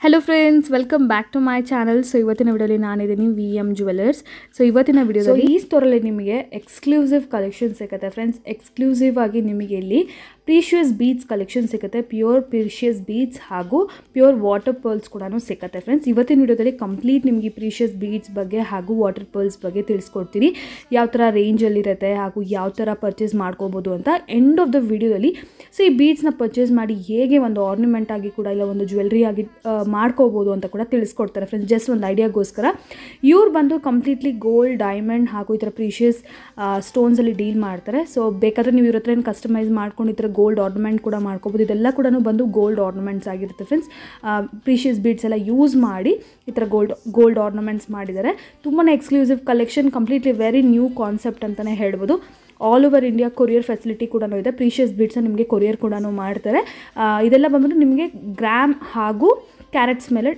Hello friends welcome back to my channel so ಇವತ್ತಿನ ವಿಡಿಯೋಲಿ ನಾನಿದ್ದೀನಿ ವಿ ಎಮ್ ಜ್ಯುವೆಲರ್ಸ್ ಸೊ ಇವತ್ತಿನ ವಿಡಿಯೋದಲ್ಲಿ ಈ ಸ್ಟೋರಲ್ಲಿ ನಿಮಗೆ ಎಕ್ಸ್ಕ್ಲೂಸಿವ್ ಕಲೆಕ್ಷನ್ ಸಿಗುತ್ತೆ ಫ್ರೆಂಡ್ಸ್ ಎಕ್ಸ್ಕ್ಲೂಸಿವ್ ಆಗಿ ನಿಮಗೆ ಇಲ್ಲಿ ಪ್ರೀಶಿಯಸ್ ಬೀಡ್ಸ್ ಕಲೆಕ್ಷನ್ ಸಿಗುತ್ತೆ ಪ್ಯೂರ್ ಪ್ರೀಶಿಯಸ್ ಬೀಡ್ಸ್ ಹಾಗೂ ಪ್ಯೂರ್ ವಾಟರ್ ಪರ್ಲ್ಸ್ ಕೂಡ ಸಿಗುತ್ತೆ ಫ್ರೆಂಡ್ಸ್ ಇವತ್ತಿನ ವಿಡಿಯೋದಲ್ಲಿ ಕಂಪ್ಲೀಟ್ ನಿಮಗೆ ಪ್ರೀಶಿಯಸ್ ಬೀಡ್ಸ್ ಬಗ್ಗೆ ಹಾಗೂ ವಾಟರ್ ಪರ್ಲ್ಸ್ ಬಗ್ಗೆ ತಿಳಿಸ್ಕೊಡ್ತೀನಿ ಯಾವ ಥರ ರೇಂಜಲ್ಲಿರುತ್ತೆ ಹಾಗೂ ಯಾವ ಥರ ಪರ್ಚೇಸ್ ಮಾಡ್ಕೋಬೋದು ಅಂತ ಎಂಡ್ ಆಫ್ ದ ವಿಡಿಯೋದಲ್ಲಿ ಸೊ ಈ ಬೀಡ್ಸ್ನ ಪರ್ಚೇಸ್ ಮಾಡಿ ಹೇಗೆ ಒಂದು ಆರ್ನಮೆಂಟ್ ಆಗಿ ಕೂಡ ಇಲ್ಲ ಒಂದು ಜ್ಯುವೆಲ್ರಿ ಆಗಿ ಆ, ಮಾಡ್ಕೋಬೋದು ಅಂತ ಕೂಡ ತಿಳಿಸ್ಕೊಡ್ತಾರೆ ಫ್ರೆಂಡ್ಸ್ ಜಸ್ಟ್ ಒಂದು ಐಡಿಯಾಗೋಸ್ಕರ ಇವ್ರು ಬಂದು ಕಂಪ್ಲೀಟ್ಲಿ ಗೋಲ್ಡ್ ಡೈಮಂಡ್ ಹಾಗೂ ಈ ಥರ ಪ್ರೀಶಿಯಸ್ ಸ್ಟೋನ್ಸಲ್ಲಿ ಡೀಲ್ ಮಾಡ್ತಾರೆ ಸೊ ಬೇಕಾದರೆ ನೀವು ಇವ್ರ ಹತ್ರ ಏನು ಕಸ್ಟಮೈಸ್ ಮಾಡ್ಕೊಂಡು ಈ ಥರ ಗೋಲ್ಡ್ ಆರ್ನಮೆಂಟ್ ಕೂಡ ಮಾಡ್ಕೋಬೋದು ಇದೆಲ್ಲ ಕೂಡ ಬಂದು ಗೋಲ್ಡ್ ಆರ್ನಮೆಂಟ್ಸ್ ಆಗಿರುತ್ತೆ ಫ್ರೆಂಡ್ಸ್ ಪ್ರೀಶಿಯಸ್ ಬೀಡ್ಸ್ ಎಲ್ಲ ಯೂಸ್ ಮಾಡಿ ಈ ಥರ ಗೋಲ್ಡ್ ಗೋಲ್ಡ್ ಆರ್ನಮೆಂಟ್ಸ್ ಮಾಡಿದ್ದಾರೆ ತುಂಬಾ exclusive collection completely very new concept ಅಂತಲೇ ಹೇಳ್ಬೋದು all over India courier facility ಕೂಡ ಇದೆ ಪ್ರೀಶಿಯಸ್ ಬೀಡ್ಸ್ನ ನಿಮಗೆ ಕೊರಿಯರ್ ಕೂಡ ಮಾಡ್ತಾರೆ ಆ, ಇದೆಲ್ಲ ಬಂದ್ಬಿಟ್ಟು ನಿಮಗೆ ಗ್ರಾಮ್ ಹಾಗೂ ಕ್ಯಾರೆಟ್ಸ್ ಮೇಲೆ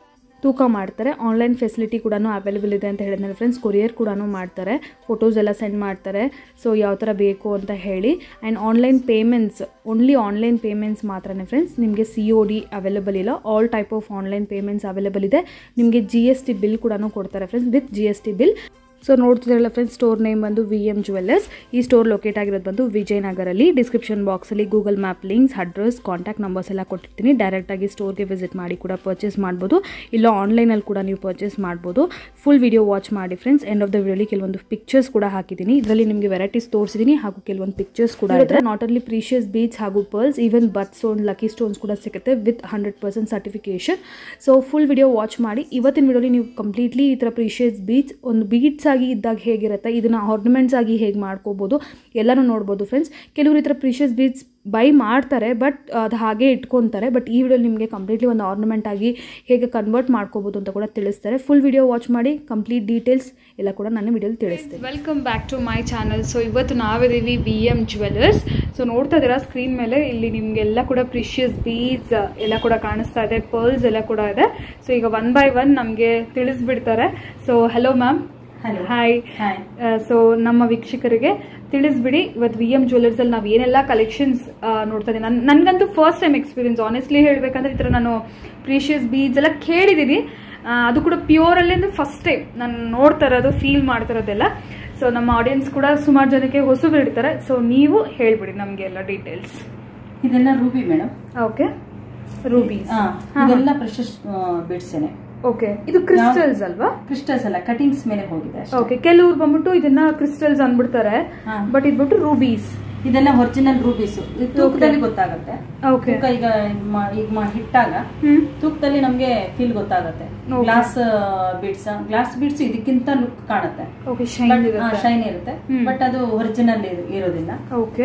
ತೂಕ ಮಾಡ್ತಾರೆ ಆನ್ಲೈನ್ ಫೆಸಿಲಿಟಿ ಕೂಡ ಅವೈಲೇಬಲ್ ಇದೆ ಅಂತ ಹೇಳಿದ್ನಲ್ಲ ಫ್ರೆಂಡ್ಸ್ ಕೊರಿಯರ್ ಕೂಡ ಮಾಡ್ತಾರೆ ಫೋಟೋಸ್ ಎಲ್ಲ ಸೆಂಡ್ ಮಾಡ್ತಾರೆ ಸೊ ಯಾವ ಥರ ಬೇಕು ಅಂತ ಹೇಳಿ and online payments only online payments ಮಾತ್ರನೇ ಫ್ರೆಂಡ್ಸ್ ನಿಮಗೆ ಸಿ ಒ ಡಿ ಅವೈಲೇಬಲ್ ಇಲ್ಲ all type of online payments available ಇದೆ ನಿಮಗೆ ಜಿ ಎಸ್ ಟಿ ಬಿಲ್ ಕೂಡ ಕೊಡ್ತಾರೆ friends with G S T bill so ನೋಡ್ತಿದ್ರಲ್ಲ ಫ್ರೆಂಡ್ಸ್ ಸ್ಟೋರ್ ನೇಮ್ ಬಂದು V M jewellers ಈ ಸ್ಟೋರ್ ಲೊಕೇಟ್ ಆಗಿರೋದು ಬಂದು ವಿಜಯನಗರಲ್ಲಿ ಡಿಸ್ಕ್ರಿಪ್ಷನ್ ಬಾಕ್ಸಲ್ಲಿ Google map links address contact numbers ಎಲ್ಲ ಕೊಟ್ಟಿರ್ತೀನಿ ಡೈರೆಕ್ಟಾಗಿ ಸ್ಟೋರ್ಗೆ ವಿಸಿಟ್ ಮಾಡಿ ಕೂಡ ಪರ್ಚೇಸ್ ಮಾಡ್ಬೋದು ಇಲ್ಲ ಆನ್ಲೈನಲ್ಲಿ ಕೂಡ ನೀವು ಪರ್ಚೇಸ್ ಮಾಡ್ಬೋದು ಫುಲ್ ವಿಡಿಯೋ ವಾಚ್ ಮಾಡಿ ಫ್ರೆಂಡ್ಸ್ ಎಂಡ್ ಆಫ್ ದ ವಿಡಿಯೋಲಿ ಕೆಲವೊಂದು ಪಿಕ್ಚರ್ಸ್ ಕೂಡ ಹಾಕಿದ್ದೀನಿ ಇದರಲ್ಲಿ ನಿಮಗೆ ವೆರೈಟೀಸ್ ತೋರಿಸಿದ್ದೀನಿ ಹಾಗೂ ಕೆಲವೊಂದು ಪಿಕ್ಚರ್ಸ್ ಕೂಡ ಇದೆ ನಾಟ್ ಓನ್ಲಿ ಪ್ರೀಶಿಯಸ್ ಬೀಚ್ ಹಾಗೂ pearls even birth stone lucky stones ಕೂಡ ಸಿಗುತ್ತೆ with hundred percent certification so full video watch ಮಾಡಿ ಇವತ್ತಿನ ವಿಡಿಯೋಲಿ ನೀವು ಕಂಪ್ಲೀಟ್ಲಿ ಈ ಥರ ಪ್ರೀಶಿಯಸ್ ಬೀಚ್ ಒಂದು ಬೀಡ್ಸ್ ಆಗಿ ಇದ್ದಾಗ ಹೇಗಿರುತ್ತೆ ಇದನ್ನು ಆರ್ನಮೆಂಟ್ಸ್ ಆಗಿ ಹೇಗೆ ಮಾಡ್ಕೋಬೋದು ಎಲ್ಲನೂ ನೋಡ್ಬೋದು ಫ್ರೆಂಡ್ಸ್ ಕೆಲವರು ಈ ಥರ ಪ್ರೀಶಿಯಸ್ ಬೀಚ್ ಬೈ ಮಾಡ್ತಾರೆ ಬಟ್ ಅದು ಹಾಗೆ ಇಟ್ಕೊತಾರೆ ಬಟ್ ಈ ವಿಡಿಯೋ ನಿಮಗೆ ಕಂಪ್ಲೀಟ್ಲಿ ಒಂದು ಆರ್ನಮೆಂಟ್ ಆಗಿ ಹೇಗೆ ಕನ್ವರ್ಟ್ ಮಾಡ್ಕೋಬೋದು ಅಂತ ಕೂಡ ತಿಳಿಸ್ತಾರೆ ಫುಲ್ ವಿಡಿಯೋ ವಾಚ್ ಮಾಡಿ ಕಂಪ್ಲೀಟ್ ಡೀಟೇಲ್ಸ್ ಎಲ್ಲ ಕೂಡ ನಾನು ವಿಡಿಯೋಲಿ ತಿಳಿಸ್ತೀನಿ welcome back to my channel so ಇವತ್ತು ನಾವಿದ್ದೀವಿ ವಿ ಎಮ್ ಜ್ಯುವೆಲರ್ಸ್ ಸೊ ನೋಡ್ತಾ ಇದ್ದೀರಾ ಸ್ಕ್ರೀನ್ ಮೇಲೆ ಇಲ್ಲಿ ನಿಮಗೆಲ್ಲ ಕೂಡ ಪ್ರಿಷಿಯಸ್ ಬೀಡ್ಸ್ ಎಲ್ಲ ಕೂಡ ಕಾಣಿಸ್ತಾ ಇದೆ ಪರ್ಲ್ಸ್ ಎಲ್ಲ ಕೂಡ ಇದೆ ಸೊ ಈಗ ಒನ್ ಬೈ ಒನ್ ನಮಗೆ ತಿಳಿಸ್ಬಿಡ್ತಾರೆ so hello ma'am Hello. Hi hi so ನಮ್ಮ ವೀಕ್ಷಕರಿಗೆ ತಿಳಿಸ್ಬಿಡಿ ಇವತ್ತು ವಿ ಎಂ ಜ್ಯುವೆಲರ್ಸ್ ಅಲ್ಲಿ ನಾವು ಏನೆಲ್ಲ ಕಲೆಕ್ಷನ್ಸ್ ನೋಡ್ತಾ ಇದ್ದೀವಿ ನನ್ ನನಗಂತೂ ಫಸ್ಟ್ ಟೈಮ್ ಎಕ್ಸ್ಪೀರಿಯನ್ಸ್ ಆನೆಸ್ಟ್ಲಿ ಹೇಳ್ಬೇಕಂದ್ರೆ ಈ ಥರ ನಾನು ಪ್ರೀಶಿಯಸ್ ಬೀಡ್ಸ್ ಎಲ್ಲ ಕೇಳಿದ್ದೀನಿ ಆ, ಅದು ಕೂಡ ಪ್ಯೂರ್ ಅಲ್ಲಿ ಅಂದ್ರೆ ಫಸ್ಟ್ ಟೈಮ್ ನಾನು ನೋಡ್ತಾ ಇರೋದು ಫೀಲ್ ಮಾಡ್ತಾ ಇರೋದೆಲ್ಲ ಸೊ ನಮ್ಮ ಆಡಿಯನ್ಸ್ ಕೂಡ ಸುಮಾರು ಜನಕ್ಕೆ ಹೊಸಬರು ಇರ್ತಾರೆ ಸೊ ನೀವು ಹೇಳ್ಬಿಡಿ ನಮಗೆ ಎಲ್ಲ ಡೀಟೇಲ್ಸ್ ಇದೆಲ್ಲ ರೂಬಿ ಮೇಡಮ್ ಓಕೆ ರೂಬೀಸ್ ಇದೆಲ್ಲ ಪ್ರೆಷಸ್ ಬಿಡ್ಸೇನೆ ಓಕೆ ಇದು ಕ್ರಿಸ್ಟಲ್ಸ್ ಅಲ್ವಾ ಕ್ರಿಸ್ಟಲ್ಸ್ ಅಲ್ಲ ಕಟಿಂಗ್ಸ್ ಮೇಲೆ ಹೋಗಿದೆ ಅಷ್ಟೇ. ಓಕೆ ಕೆಲವ್ರು ಬಂದ್ಬಿಟ್ಟು ಇದನ್ನ ಕ್ರಿಸ್ಟಲ್ಸ್ ಅಂದ್ಬಿಡ್ತಾರೆ ಹಾ. ಬಟ್ ಇದು ಬಿಟ್ಟು ರೂಬೀಸ್ ಇದೆಲ್ಲ ಒರಿಜಿನಲ್ ರೂಬೀಸ್ ತೂಕದಲ್ಲಿ ಗೊತ್ತಾಗುತ್ತೆ ಓಕೆ ತೂಕ ಈಗ ಮ- ಈಗ ಮ- ಹಿಟ್ಟಾಗ ಹ್ಮ್ ತೂಕದಲ್ಲಿ ನಮ್ಗೆ ಫೀಲ್ ಗೊತ್ತಾಗುತ್ತೆ Okay. Glass beads glass beads ಇದಕ್ಕಿಂತ ಲುಕ್ ಕಾಣುತ್ತೆ ಓಕೆ ಶೈನ್ ಇರುತ್ತೆ ಶೈನ್ ಇರುತ್ತೆ ಹ್ಮ್. ಬಟ್ ಅದು ಒರಿಜಿನಲ್ ಇರೋದಿಲ್ಲ ಓಕೆ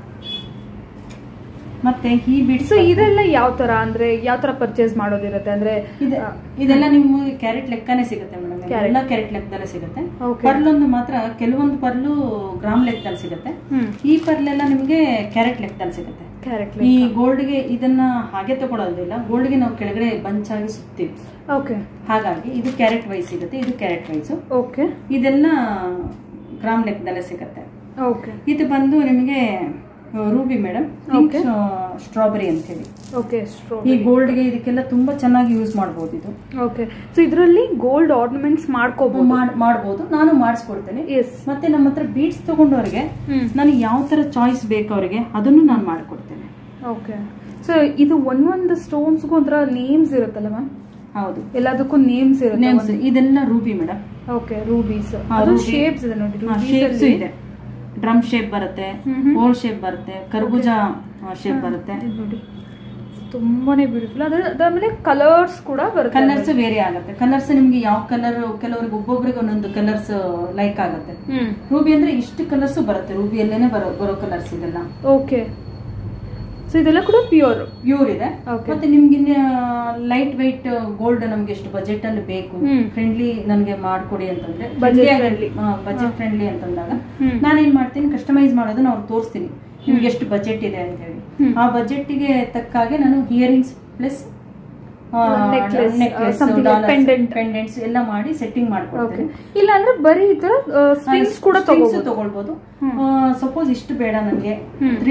ಮತ್ತೆ ಈ ಬಿಡ್ಸ್ ಸೊ ಇದೆಲ್ಲ ಯಾವ ತರ ಅಂದ್ರೆ ಯಾವ ತರ ಪರ್ಚೇಸ್ ಮಾಡೋದಿರುತ್ತೆ ಅಂದ್ರೆ ಇದೆ- ಇದೆಲ್ಲ ನಿಮ್ಗೆ ಕ್ಯಾರೆಟ್ ಲೆಕ್ಕನೇ ಸಿಗುತ್ತೆ ಮೇಡಮ್ Carat. ಎಲ್ಲ ಕ್ಯಾರೆಟ್ ಲೆಕ್ಕದಲ್ಲೇ ಸಿಗುತ್ತೆ Okay. ಪರ್ಲೊಂದು ಮಾತ್ರ ಕೆಲವೊಂದು ಪರ್ಲು ಗ್ರಾಮ್ ಲೆಕ್ಕದಲ್ಲಿ ಸಿಗುತ್ತೆ ಹ್ಮ್ ಈ ಪರ್ಲೆಲ್ಲ ನಿಮ್ಗೆ ಕ್ಯಾರೆಟ್ ಲೆಕ್ಕದಲ್ಲಿ ಸಿಗುತ್ತೆ ಕ್ಯಾರೆಟ್ ಈ ಗೋಲ್ಡ್ಗೆ ಇದನ್ನ ಹಾಗೆ ತಗೊಳ್ಳೋದಿಲ್ಲ ಗೋಲ್ಡ್ಗೆ ನಾವು ಕೆಳಗಡೆ ಬಂಚ್ ಆಗಿ ಸುತ್ತೀವಿ ಓಕೆ ಹಾಗಾಗಿ ಇದು ಕ್ಯಾರೆಟ್ ವೈಸ್ ಸಿಗುತ್ತೆ ಇದು ಕ್ಯಾರೆಟ್ ವೈಸ್ ಓಕೆ ಇದೆಲ್ಲ ಗ್ರಾಮ್ ಲೆಕ್ಕದಲ್ಲೇ ಸಿಗುತ್ತೆ ಓಕೆ ಇದು ಬಂದು ನಿಮಗೆ ರೂಬಿ ಮೇಡಮ್ Okay. ಸ್ಟ್ರಾಬೆರಿ ಅಂತ ಹೇಳಿ ಓಕೆ ಈ ಗೋಲ್ಡ್ಗೆ ಇದಕ್ಕೆಲ್ಲ ತುಂಬಾ ಚೆನ್ನಾಗಿ ಯೂಸ್ ಮಾಡಬಹುದು ಇದು ಓಕೆ ಸೊ ಇದರಲ್ಲಿ ಗೋಲ್ಡ್ ಆರ್ನಮೆಂಟ್ಸ್ ಮಾಡ್ಕೋಬಹುದು ಮಾಡ್- ಮಾಡ್ಬೋದು ನಾನು ಮಾಡಿಸ್ಕೊಡ್ತೇನೆ ಎಸ್ ಮತ್ತೆ ನಮ್ಮ ಹತ್ರ ಬೀಡ್ಸ್ ತಗೊಂಡವ್ರಿಗೆ ಹ್ಮ್ ನನಗೆ ಯಾವ ತರ ಚಾಯ್ಸ್ ಬೇಕು ಅವರಿಗೆ ಅದನ್ನು ನಾನು ಮಾಡ್ಕೊಡ್ತೇನೆ ಓಕೆ ಸೊ ಇದು ಒಂದೊಂದು ಸ್ಟೋನ್ಸ್ಗೂ ಒಂಥರ ನೇಮ್ಸ್ ಇರುತ್ತಲ್ಲ ಮ್ಯಾಮ್ ಹೌದು ಎಲ್ಲದಕ್ಕೂ ನೇಮ್ಸ್ ನೇಮ್ಸ್ ಇರುತ್ತೆ ಇದೆಲ್ಲ ರೂಬಿ ಮೇಡಮ್ ಓಕೆ ರೂಬೀಸ್ ಹಾ, ಅದು ruby. ಶೇಪ್ಸ್ ಇದೆ ನೋಡಿ ಶೇಪ್ಸ್ ಇದೆ ಡ್ರಮ್ ಶೇಪ್ ಬರುತ್ತೆ ಹ್ಮ್ ಹ್ಮ್. ಹೋಲ್ ಶೇಪ್ ಬರುತ್ತೆ ಕರ್ಬೂಜ ಶೇಪ್ ಬರುತ್ತೆ ಇದು ನೋಡಿ ತುಂಬಾನೇ ಬ್ಯೂಟಿಫುಲ್ ಅದ್ರ ಅದಾದ್ಮೇಲೆ ಕಲರ್ಸ್ ಕೂಡ ಬರುತ್ತೆ ಕಲರ್ಸ್ ಬೇರೆ ಆಗುತ್ತೆ ಕಲರ್ಸ್ ನಿಮ್ಗೆ ಯಾವ ಕಲರ್ ಕೆಲವರಿಗೆ ಒಬ್ಬೊಬ್ರಿಗೆ ಒಂದೊಂದು ಕಲರ್ಸ್ ಲೈಕ್ ಆಗುತ್ತೆ ಹ್ಮ್ ರೂಬಿ ಅಂದ್ರೆ ಇಷ್ಟು ಕಲರ್ಸ್ ಬರುತ್ತೆ ರೂಬಿಯಲ್ಲೇನೆ ಬರೋ ಬರೋ ಕಲರ್ಸ್ ಇದೆಲ್ಲ ಓಕೆ ಸೊ ಇದೆಲ್ಲ ಕೂಡ ಪ್ಯೂರ್ ಪ್ಯೂರ್ ಇದೆ Okay. ಮತ್ತೆ ನಿಮ್ಗೆ ಲೈಟ್ ವೈಟ್ ಗೋಲ್ಡ್ ನಮ್ಗೆ ಎಷ್ಟು ಬಜೆಟ್ ಅಲ್ಲಿ ಬೇಕು ಹ್ಮ್. ಫ್ರೆಂಡ್ಲಿ ನನ್ಗೆ ಮಾಡ್ಕೊಡಿ ಅಂತಂದ್ರೆ Budget friendly. ಬಜೆಟ್ ಫ್ರೆಂಡ್ಲಿ ಅಂತಂದಾಗ ಹ್ಮ್. ನಾನೇನ್ ಮಾಡ್ತೀನಿ ಕಸ್ಟಮೈಸ್ ಮಾಡೋದನ್ನ ಅವ್ರು ತೋರಿಸ್ತೀನಿ ನಿಮ್ಗೆ ಎಷ್ಟು ಬಜೆಟ್ ಇದೆ ಅಂತ ಹೇಳಿ ಹ್ಮ್. ಆ ಬಜೆಟ್ಗೆ ತಕ್ಕ ಹಾಗೆ ನಾನು earrings plus necklace, something like pendant. Pendants ಎಲ್ಲ ಮಾಡಿ ಸೆಟ್ಟಿಂಗ್ ಓಕೆ ಮಾಡ್ಕೊಡ್ತೀನಿ ಇಲ್ಲ ಅಂದ್ರೆ ಬರೀ ಈ ತರ ಸ್ಟ್ರಿಂಗ್ಸ್ ಕೂಡ ತಗೋಬಹುದು ತಗೊಳ್ಬಹುದು ಸಪೋಸ್ ಇಷ್ಟು ಬೇಡ ನನಗೆ ಹ್ಮ್. Three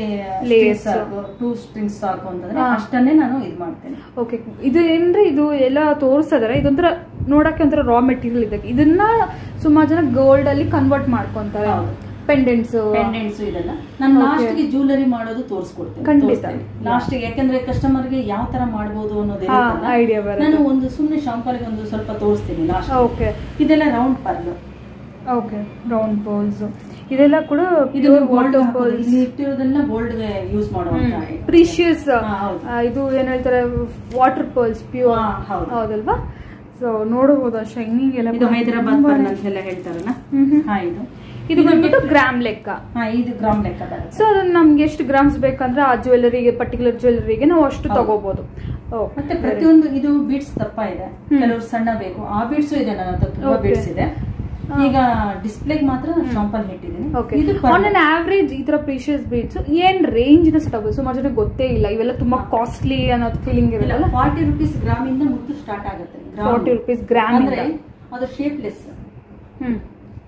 Lace. ಸಾಕು ಟೂ ಸ್ಟ್ರಿಂಗ್ಸ್ ಸಾಕು ಅಂತಂದ್ರೆ ಹಾ. ಅಷ್ಟನ್ನೇ ನಾನು ಇದು ಮಾಡ್ತೇನೆ ಓಕೆ ಇದು ಏನ್ರಿ ಇದು ಎಲ್ಲ ತೋರಿಸ್ತಾ ಇದಾರೆ ಇದೊಂಥರ ನೋಡಕ್ಕೆ ಒಂಥರ ರಾ ಮೆಟೀರಿಯಲ್ ಇದೆ ಇದನ್ನ ಸುಮಾರು ಜನ ಗೋಲ್ಡ್ ಅಲ್ಲಿ ಕನ್ವರ್ಟ್ ಮಾಡ್ಕೊಂತಾರೆ ಹೌದು. ಪೆಂಡೆಂಟ್ಸ್ ಪೆಂಡೆಂಟ್ಸ್ ಇದೆಲ್ಲ ನಾನು Okay. ಲಾಸ್ಟ್ ಗೆ ಜ್ಯುವೆಲರಿ ಮಾಡೋದು ತೋರಿಸ್ಕೊಡ್ತೇನೆ ಖಂಡಿತ. ಲಾಸ್ಟ್ ಗೆ ಯಾಕಂದ್ರೆ ಕಸ್ಟಮರ್ ಗೆ ಯಾವ ತರ ಮಾಡ್ಬೋದು ಅನ್ನೋದು ಹಾ, ಇರುತ್ತಲ್ಲ. idea ಬರುತ್ತೆ. ನಾನು ಒಂದು ಸುಮ್ಮನೆ ಶಾಂಪಲ್ ಒಂದು ಸ್ವಲ್ಪ ತೋರಿಸ್ತೀನಿ ಲಾಸ್ಟ್ ಓಕೆ ಇದೆಲ್ಲ round pearl okay round pearls ಇದೆಲ್ಲ ಕೂಡ ಇದು ಪ್ಯೂರ್ ಗೋಲ್ಡ್ ವಾಟರ್ ಪೋಲ್ಸ್ ಇಲ್ಲಿ ಇಟ್ಟಿರೋದೆಲ್ಲ ಗೋಲ್ಡ್ ಗೆ ಯೂಸ್ ಮಾಡುವಂತ ಪ್ರೀಶಿಯಸ್ ಹಾ, ಹೌದು. ಇದು ಏನ್ ಹೇಳ್ತಾರೆ ವಾಟರ್ ಪೋಲ್ಸ್ ಪ್ಯೂರ್ ಹಾ, ಹೌದು. ಹೌದಲ್ವಾ ಸೊ ನೋಡಬಹುದು ಶೈನಿಂಗ್ ಎಲ್ಲ ಇದು ಹೈದರಾಬಾದ್ ತುಂಬಾನೇ- ಪರ್ಲ್ ಅಂತೆಲ್ಲ ಹೇಳ್ತಾರಲ್ಲ ಹ್ಮ್, ಹ್ಮ್. ಹಾ ಇದು ಇದು ಬಂದ್ಬಿಟ್ಟು ಗ್ರಾಮ್ ಲೆಕ್ಕ ಹಾ ಇದು ಗ್ರಾಮ್ ಲೆಕ್ಕ ಬರುತ್ತೆ ಸೊ ಅದನ್ನ ನಮ್ಗೆ ಎಷ್ಟು ಗ್ರಾಮ್ಸ್ ಬೇಕಂದ್ರೆ ಆ ಜ್ಯುವೆಲ್ಲರಿಗೆ ಪರ್ಟಿಕ್ಯುಲರ್ ಜ್ಯುವೆಲ್ಲರಿಗೆ ನಾವು ಅಷ್ಟು ಹೌದು. ತಗೋಬಹುದು ಮತ್ತೆ ಪ್ರತಿಯೊಂದು ಇದು ಬೀಡ್ಸ್ ದಪ್ಪ ಇದೆ ಕೆಲವರು ಸಣ್ಣ ಬೇಕು ಆ ಬೀಡ್ಸ್ ಇದೆ ನನ್ನ ಹತ್ರ ತುಂಬಾ Okay. ಬೀಡ್ಸ್ ಇದೆ ಹಾ. ಈಗ ಡಿಸ್ಪ್ಲೇಗ್ ಮಾತ್ರ ಶಾಂಪಲ್ ಇಟ್ಟಿದ್ದೀನಿ ಓಕೆ ಇದು ಆನ್ ಅನ್ ಆವ್ರೇಜ್ ಈ ತರ ಪ್ರೀಶಿಯಸ್ ಬೀಡ್ಸ್ ಏನ್ ರೇಂಜ್ ಇದೆ ಸ್ಟಾಪ್ ಸುಮಾರು ಜನ ಗೊತ್ತೇ ಇಲ್ಲ ಇವೆಲ್ಲ ತುಂಬಾ ಕಾಸ್ಟ್ಲಿ ಅನ್ನೋದು ಫೀಲಿಂಗ್ ಇರಲ್ಲ ಫಾರ್ಟಿ ರುಪೀಸ್ ಗ್ರಾಮ್ ಇಂದ ಮುತ್ತು ಸ್ಟಾರ್ಟ್ ಆಗುತ್ತೆ gram. ಫಾರ್ಟಿ ರುಪೀಸ್ ಗ್ರಾಮ್ ಅಂದ್ರೆ ಅದು ಶೇಪ್ಲೆಸ್ ಹ್ಮ್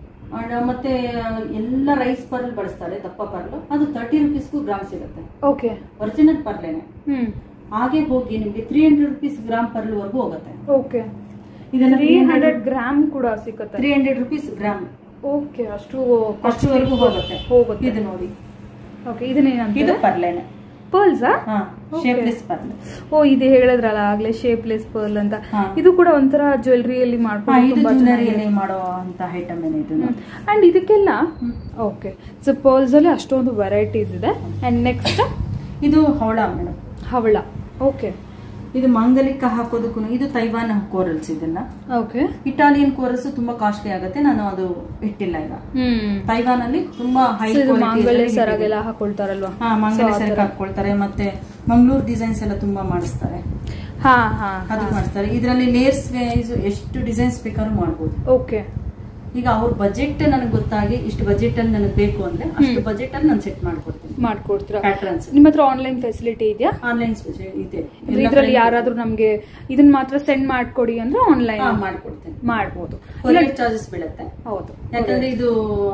ಮತ್ತೆ ಎಲ್ಲ ರೈಸ್ ಪರ್ಲ್ ಬಳಸ್ತಾರೆ ದಪ್ಪ ಪರ್ಲ್ ಅದು ತರ್ಟಿ ರುಪೀಸ್ಗೂ ಗ್ರಾಮ್ ಸಿಗುತ್ತೆ ಓಕೆ ಒರಿಜಿನಲ್ ಪರ್ಲೇನೆ ಹ್ಮ್ ಹಾಗೆ ಹೋಗಿ ನಿಮ್ಗೆ three hundred rupees gram pearl ವರ್ಗೂ ಹೋಗುತ್ತೆ ಓಕೆ ಇದೆಲ್ಲ ತ್ರೀ ಹಂಡ್ರೆಡ್ ಗ್ರಾಮ್ ಕೂಡ ಸಿಕ್ಕತ್ತೆ three hundred rupees gram okay ಅಷ್ಟು ಅಷ್ಟುವರೆಗೂ ಹೋಗುತ್ತೆ ಹೋಗುತ್ತೆ ಇದು ನೋಡಿ ಓಕೆ ಇದನ್ನೇನಂತ ಇದು ಪರ್ಲೇನೆ ಪರ್ಲ್ಸಾ ಹಾ Okay. ಶೇಪ್ಲೆಸ್ ಪರ್ಲ್ ಓ ಇದು ಹೇಳಿದ್ರಲ್ಲ ಆಗ್ಲೇ ಶೇಪ್ಲೆಸ್ ಪರ್ಲ್ ಅಂತ ಹಾ. ಇದು ಕೂಡ ಒಂಥರ ಜ್ಯುವೆಲ್ರಿಯಲ್ಲಿ ಹಾ ಮಾಡ್ಕೊಂಡು ಇದು ತುಂಬಾ ಜ್ಯುವೆಲರಿಯಲ್ಲಿ ಮಾಡೋ ಅಂತ ಐಟಮ್ ಏನೇ ಇದು ಅಂಡ್ ಇದಕ್ಕೆಲ್ಲ ಓಕೆ ಸೊ ಪರ್ಲ್ಸ್ ಅಲ್ಲಿ ಅಷ್ಟೊಂದು ವೆರೈಟೀಸ್ ಇದೆ ಅಂಡ್ ನೆಕ್ಸ್ಟ್ ಇದು ಹವಳ ಮೇಡಮ್ ಹವಳ ಓಕೆ ಇದು ಮಾಂಗಲಿಕ ಹಾಕೋದಕ್ಕೂ ಇದು ತೈವಾನ್ ಕೋರಲ್ಸ್ ಇದೆಲ್ಲ ಓಕೆ ಇಟಾಲಿಯನ್ ಕೋರಲ್ಸ್ ತುಂಬಾ ಕಾಸ್ಟ್ಲಿ ಆಗುತ್ತೆ ನಾನು ಅದು ಇಟ್ಟಿಲ್ಲ ಈಗ ಹ್ಮ್ ತೈವಾನ್ ಅಲ್ಲಿ ತುಂಬಾ ಹೈ So ಇದು ಮಾಂಗಲ್ಯ ಸರಾಗೆಲ್ಲ ಹಾಕೊಳ್ತಾರಲ್ವಾ ಹಾ ಮಂಗಲ So ಆ ಸರಕು ಥರ. ಹಾಕೊಳ್ತಾರೆ ಮತ್ತೆ ಮಂಗಳೂರು ಡಿಸೈನ್ಸ್ ಎಲ್ಲ ತುಂಬಾ ಮಾಡಿಸ್ತಾರೆ ಹಾ ಹಾ ಅದು ಮಾಡಿಸ್ತಾರೆ ಇದರಲ್ಲಿ ಲೇಯರ್ಸ್ ವೈಸ್ ಎಷ್ಟು ಡಿಸೈನ್ಸ್ ಬೇಕಾದ್ರೂ ಮಾಡ್ಬೋದು ಓಕೆ ಈಗ ಅವ್ರ ಬಜೆಟ್ ನನಗೆ ಗೊತ್ತಾಗಿ ಇಷ್ಟು ಬಜೆಟ್ ಅಲ್ಲಿ ನನಗೆ ಬೇಕು ಅಂದ್ರೆ ಅಷ್ಟು ಬಜೆಟ್ ಅಲ್ಲಿ ನಾನು ಸೆಟ್ ಮಾಡ್ಕೊಡ್ತೀನಿ ಮಾಡ್ಕೊಡ್ತೀರಾ ಪ್ಯಾಟ್ರನ್ಸ್ ನಿಮ್ಮ ಹತ್ರ ಆನ್ಲೈನ್ ಫೆಸಿಲಿಟಿ ಇದೆಯಾ ಆನ್ಲೈನ್ ಸ್ಪೆಷಲ್ ಇದೆ ಅಂದ್ರೆ ಇದ್ರಲ್ಲಿ ಯಾರಾದ್ರೂ ನಮ್ಗೆ ಇದನ್ನ ಮಾತ್ರ ಸೆಂಡ್ ಮಾಡ್ಕೊಡಿ ಅಂದ್ರೆ ಆನ್ಲೈನ್ ಹಾ, ಮಾಡ್ಕೊಡ್ತೇನೆ ಮಾಡ್ಬೋದು ಕೊರಿಯರ್ ಚಾರ್ಜಸ್ ಬೀಳುತ್ತೆ ಹೌದು ಯಾಕಂದ್ರೆ ಇದು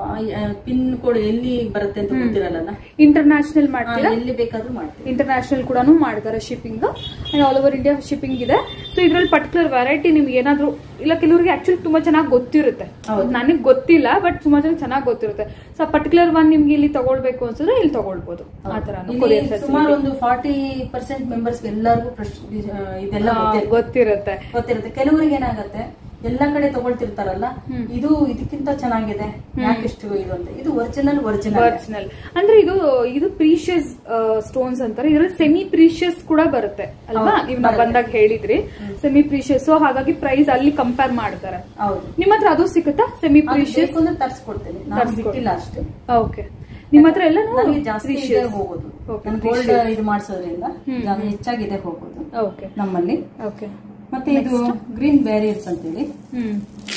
ಪಿನ್ ಕೋಡ್ ಎಲ್ಲಿ ಬರುತ್ತೆ ಅಂತ ಗೊತ್ತಿರಲ್ಲ ಇಂಟರ್ನ್ಯಾಷನಲ್ ಮಾಡ್ತೀರಾ ಎಲ್ಲಿ ಬೇಕಾದ್ರೂ ಮಾಡ್ತೀನಿ ಇಂಟರ್ನ್ಯಾಷನಲ್ ಕೂಡ ಮಾಡ್ತಾರೆ shipping and all over India shipping ಇದೆ ಸೊ ಇದ್ರಲ್ಲಿ ಪರ್ಟಿಕ್ಯುಲರ್ ವೆರೈಟಿ ನಿಮ್ಗೆ ಏನಾದ್ರು ಇಲ್ಲ ಕೆಲವರಿಗೆ ಆಕ್ಚುಲಿ ತುಂಬಾ ಚೆನ್ನಾಗಿ ಗೊತ್ತಿರುತ್ತೆ ಹೌದು. ನನಗೆ ಗೊತ್ತಿಲ್ಲ ಬಟ್ ಸುಮಾರು ಜನ ಚೆನ್ನಾಗಿ ಗೊತ್ತಿರುತ್ತೆ ಸೊ ಪರ್ಟಿಕ್ಯುಲರ್ ಒನ್ ನಿಮ್ಗೆ ಇಲ್ಲಿ ತಗೊಳ್ಬೇಕು ಅನ್ಸಿದ್ರೆ ಇಲ್ಲಿ ತಗೊಳ್ಬೋದು ಆ ತರ ಇಲ್ಲಿ ಕೊರಿಯರ್ ಸುಮಾರು ಒಂದು ಫಾರ್ಟಿ ಪರ್ಸೆಂಟ್ ಮೆಂಬರ್ಸ್ ಎಲ್ಲರಿಗೂ ಪ್ರಶ್- ಆ, ಇದೆಲ್ಲ ಗೊತ್ತಿರುತ್ತೆ. ಗೊತ್ತಿರುತ್ತೆ ಗೊತ್ತಿರುತ್ತೆ ಕೆಲವರಿಗೆ ಏನಾಗತ್ತೆ ಎಲ್ಲಾ ಕಡೆ ತಗೊಳ್ತಿರ್ತಾರಲ್ಲ ಹ್ಮ್. ಇದು ಇದಕ್ಕಿಂತ ಚೆನ್ನಾಗಿದೆ ಯಾಕೆಷ್ಟು ಇದು ಅಂತ ಇದು ಒರಿಜಿನಲ್ ಒರಿಜಿನಲ್ ಒರಿಜಿನಲ್ ಅಂದ್ರೆ ಇದು ಇದು ಪ್ರೀಶಿಯಸ್ ಸ್ಟೋನ್ಸ್ ಅಂತಾರೆ ಇದ್ರಲ್ಲಿ ಸೆಮಿ ಪ್ರೀಶಿಯಸ್ ಕೂಡ ಬರುತ್ತೆ ಅಲ್ವಾ ಹೌದು, ನೀವು ನಾವು ಬರುತ್ತೆ. ಬಂದಾಗ ಹೇಳಿದ್ರಿ ಸೆಮಿ ಪ್ರೀಶಿಯಸ್ ಸೊ ಹಾಗಾಗಿ ಪ್ರೈಸ್ ಅಲ್ಲಿ ಕಂಪೇರ್ ಮಾಡ್ತಾರೆ ಹೌದು ನಿಮ್ಮ ಹತ್ರ ಅದು ಸಿಗುತ್ತಾ ಸೆಮಿ ಅದು ಪ್ರೀಶಿಯಸ್ ಬೇಕು ಅಂದ್ರೆ ತರ್ಸ್ಕೊಡ್ತೇನೆ ನಾನು ತರ್ಸ್ಕೊಡ್- ಬಿಟ್ಟಿಲ್ಲ ಅಷ್ಟೇ ಓಕೆ ನಿಮ್ಮ ಹತ್ರ ಎಲ್ಲ ನನಗೆ ಜಾಸ್ತಿ ಇದೆ ಹೋಗೋದು Okay, ನಾನು ಗೋಲ್ಡ್ precious. ಇದು ಮಾಡಿಸೋದ್ರಿಂದ ಹ್ಮ್. ಜಾಸ್ತಿ ಹೆಚ್ಚಾಗಿದೆ ಹೋಗೋದು ಓಕೆ ನಮ್ಮಲ್ಲಿ ಓಕೆ ಮತ್ತೆ ಇದು ಗ್ರೀನ್ ಬ್ಯಾರಿಯರ್ಸ್ ಅಂತೇಳಿ ಹ್ಮ್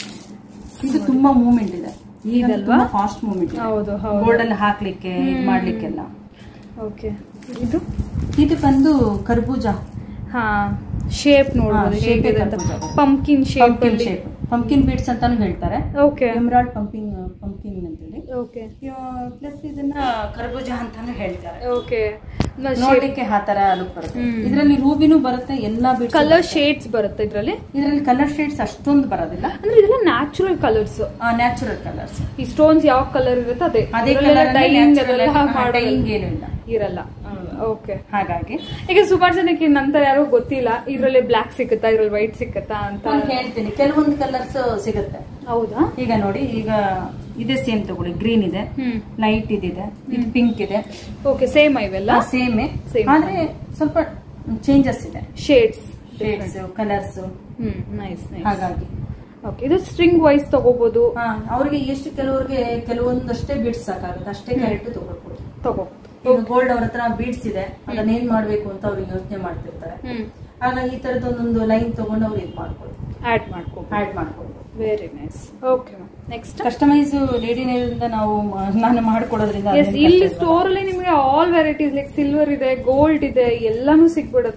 ಇದು ತುಂಬಾ ಮೂವ್ಮೆಂಟ್ ಇದೆ ಈಗ ಇದಲ್ವಾ? ತುಂಬಾ ಫಾಸ್ಟ್ ಮೂವ್ಮೆಂಟ್ ಇದೆ ಹೌದು ಹೌದು ಗೋಲ್ಡ್ ಅಲ್ಲಿ ಹಾಕ್ಲಿಕ್ಕೆ ಇದ್ ಹ್ಮ್. ಮಾಡ್ಲಿಕ್ಕೆಲ್ಲ ಓಕೆ ಇದು ಇದು ಬಂದು ಕರ್ಬೂಜ ಹಾ ಶೇಪ್ ನೋಡ್ಬೋದು ಹಾ, shape ಹೇಗಿದೆ ಅಂತ ಕರ್ಬೂಜ. ಪಂಕಿನ್ ಶೇಪ್ ಪಂಕಿನ್ ಅಲ್ಲಿ ಶೇಪ್ ಪಂಕಿನ್ ಬೀಡ್ಸ್ ಅಂತಾನು ಹೇಳ್ತಾರೆ ಓಕೆ ಎಮ್ರಾಲ್ಡ್ ಪಂಪಿಂಗ್ ಪಂಕಿನ್ ಅಂತೇಳಿ ಓಕೆ ಪ್ಲಸ್ ಇದನ್ನ ಕರ್ಬೂಜ ಅಂತಾನು ಹೇಳ್ತಾರೆ ಓಕೆ ನೋಡ್ಲಿಕ್ಕೆ ಆ ತರ ಲುಕ್ ಬರುತ್ತೆ ಹ್ಮ್. ಇದರಲ್ಲಿ ರೂಬಿನೂ ಬರುತ್ತೆ ಎಲ್ಲಾ ಬೀಡ್ಸ್ ಕಲರ್ ಶೇಡ್ಸ್ ಬರುತ್ತೆ ಇದ್ರಲ್ಲಿ ಇದರಲ್ಲಿ ಕಲರ್ ಶೇಡ್ಸ್ ಅಷ್ಟೊಂದು ಬರೋದಿಲ್ಲ ಅಂದ್ರೆ ಇದೆಲ್ಲ ನ್ಯಾಚುರಲ್ ಕಲರ್ಸ್ ನ್ಯಾಚುರಲ್ ಕಲರ್ಸ್ ಈ ಸ್ಟೋನ್ಸ್ ಯಾವ ಕಲರ್ ಇರುತ್ತೆ ಅದೇ ಅದೇ ಇದ್ರಲ್ಲೆಲ್ಲ ಕಲರ್ dyeing ಅದೆಲ್ಲ ಮಾಡೋದಿಲ್ಲ. ಡೈಯಿಂಗ್ ಏನು ಇಲ್ಲ ಇರಲ್ಲ ಓಕೆ ಹಾಗಾಗಿ ಈಗ ಸುಮಾರು ಜನಕ್ಕೆ ನಂತರ ಯಾರು ಗೊತ್ತಿಲ್ಲ ಇದ್ರಲ್ಲಿ ಬ್ಲಾಕ್ ಸಿಕ್ಕತ್ತಾ ಇದ್ರಲ್ಲಿ ವೈಟ್ ಸಿಕ್ಕತ್ತಾ ಅಂತ ನಾನು ಹೇಳ್ತೀನಿ ಕೆಲವೊಂದು ಕಲರ್ಸ್ ಸಿಗುತ್ತೆ ಹೌದಾ ಈಗ ನೋಡಿ ಈಗ ಇದೇ ಸೇಮ್ ತಗೊಳ್ಳಿ ಗ್ರೀನ್ ಇದೆ ಹ್ಮ್ ಲೈಟ್ ಇದಿದೆ ಇದು ಪಿಂಕ್ ಇದೆ ಓಕೆ ಸೇಮ್ ಇವೆಲ್ಲ ಸೇಮ್ Same. ಆದ್ರೆ ಸ್ವಲ್ಪ ಚೇಂಜಸ್ ಇದೆ ಶೇಡ್ಸ್ ಶೇಡ್ಸ್ ಕಲರ್ಸ್ ಹ್ಮ್ ನೈಸ್ ನೈಸ್ ಹಾಗಾಗಿ ಓಕೆ ಇದು ಸ್ಟ್ರಿಂಗ್ ವೈಸ್ ತಗೋಬಹುದು ಹಾ ಅವ್ರಿಗೆ ಎಷ್ಟು ಕೆಲವರಿಗೆ ಕೆಲವೊಂದಷ್ಟೇ ಬೀಡ್ಸ್ ಸಾಕಾಗುತ್ತೆ ಅಷ್ಟೇ ಕ್ಯಾರೆಟ್ ತಗೊಳ್ಬೋದು ತಗೋ ಈಗ ಗೋಲ್ಡ್ ಅವ್ರ ಹತ್ರ ಬೀಡ್ಸ್ ಇದೆ ಅದನ್ನ ಏನ್ ಮಾಡ್ಬೇಕು ಅಂತ ಅವ್ರಿಗೆ ಯೋಚನೆ ಮಾಡ್ತಿರ್ತಾರೆ ಹ್ಮ್ ಹಾಗಾಗಿ ಈ ತರದ ಒಂದೊಂದು ಲೈನ್ ತಗೊಂಡು ಅವ್ರು ಇದು ಮಾಡ್ಕೊಳ್ಳಿ ಆಡ್ ಮಾಡ್ಕೋಬಹುದು ಆಡ್ ಮಾಡ್ಕೊಳ್ಬೋದು very nice okay next customise ಲೇಡಿನಿಂದ ನಾವು ಮ- ನಾನು ಮಾಡ್ಕೊಡೋದ್ರಿಂದ ಎಸ್ ಅದೇನ್ ಇಲ್ಲಿ ಕಷ್ಟ ಇಲ್ಲ. ಸ್ಟೋರ್ ಅಲ್ಲಿ ನಿಮಗೆ ಆಲ್ ವೆರೈಟೀಸ್ ಲೈಕ್ ಸಿಲ್ವರ್ ಇದೆ ಗೋಲ್ಡ್ ಇದೆ ಎಲ್ಲಾನು ಸಿಗ್ಬಿಡುತ್ತೆ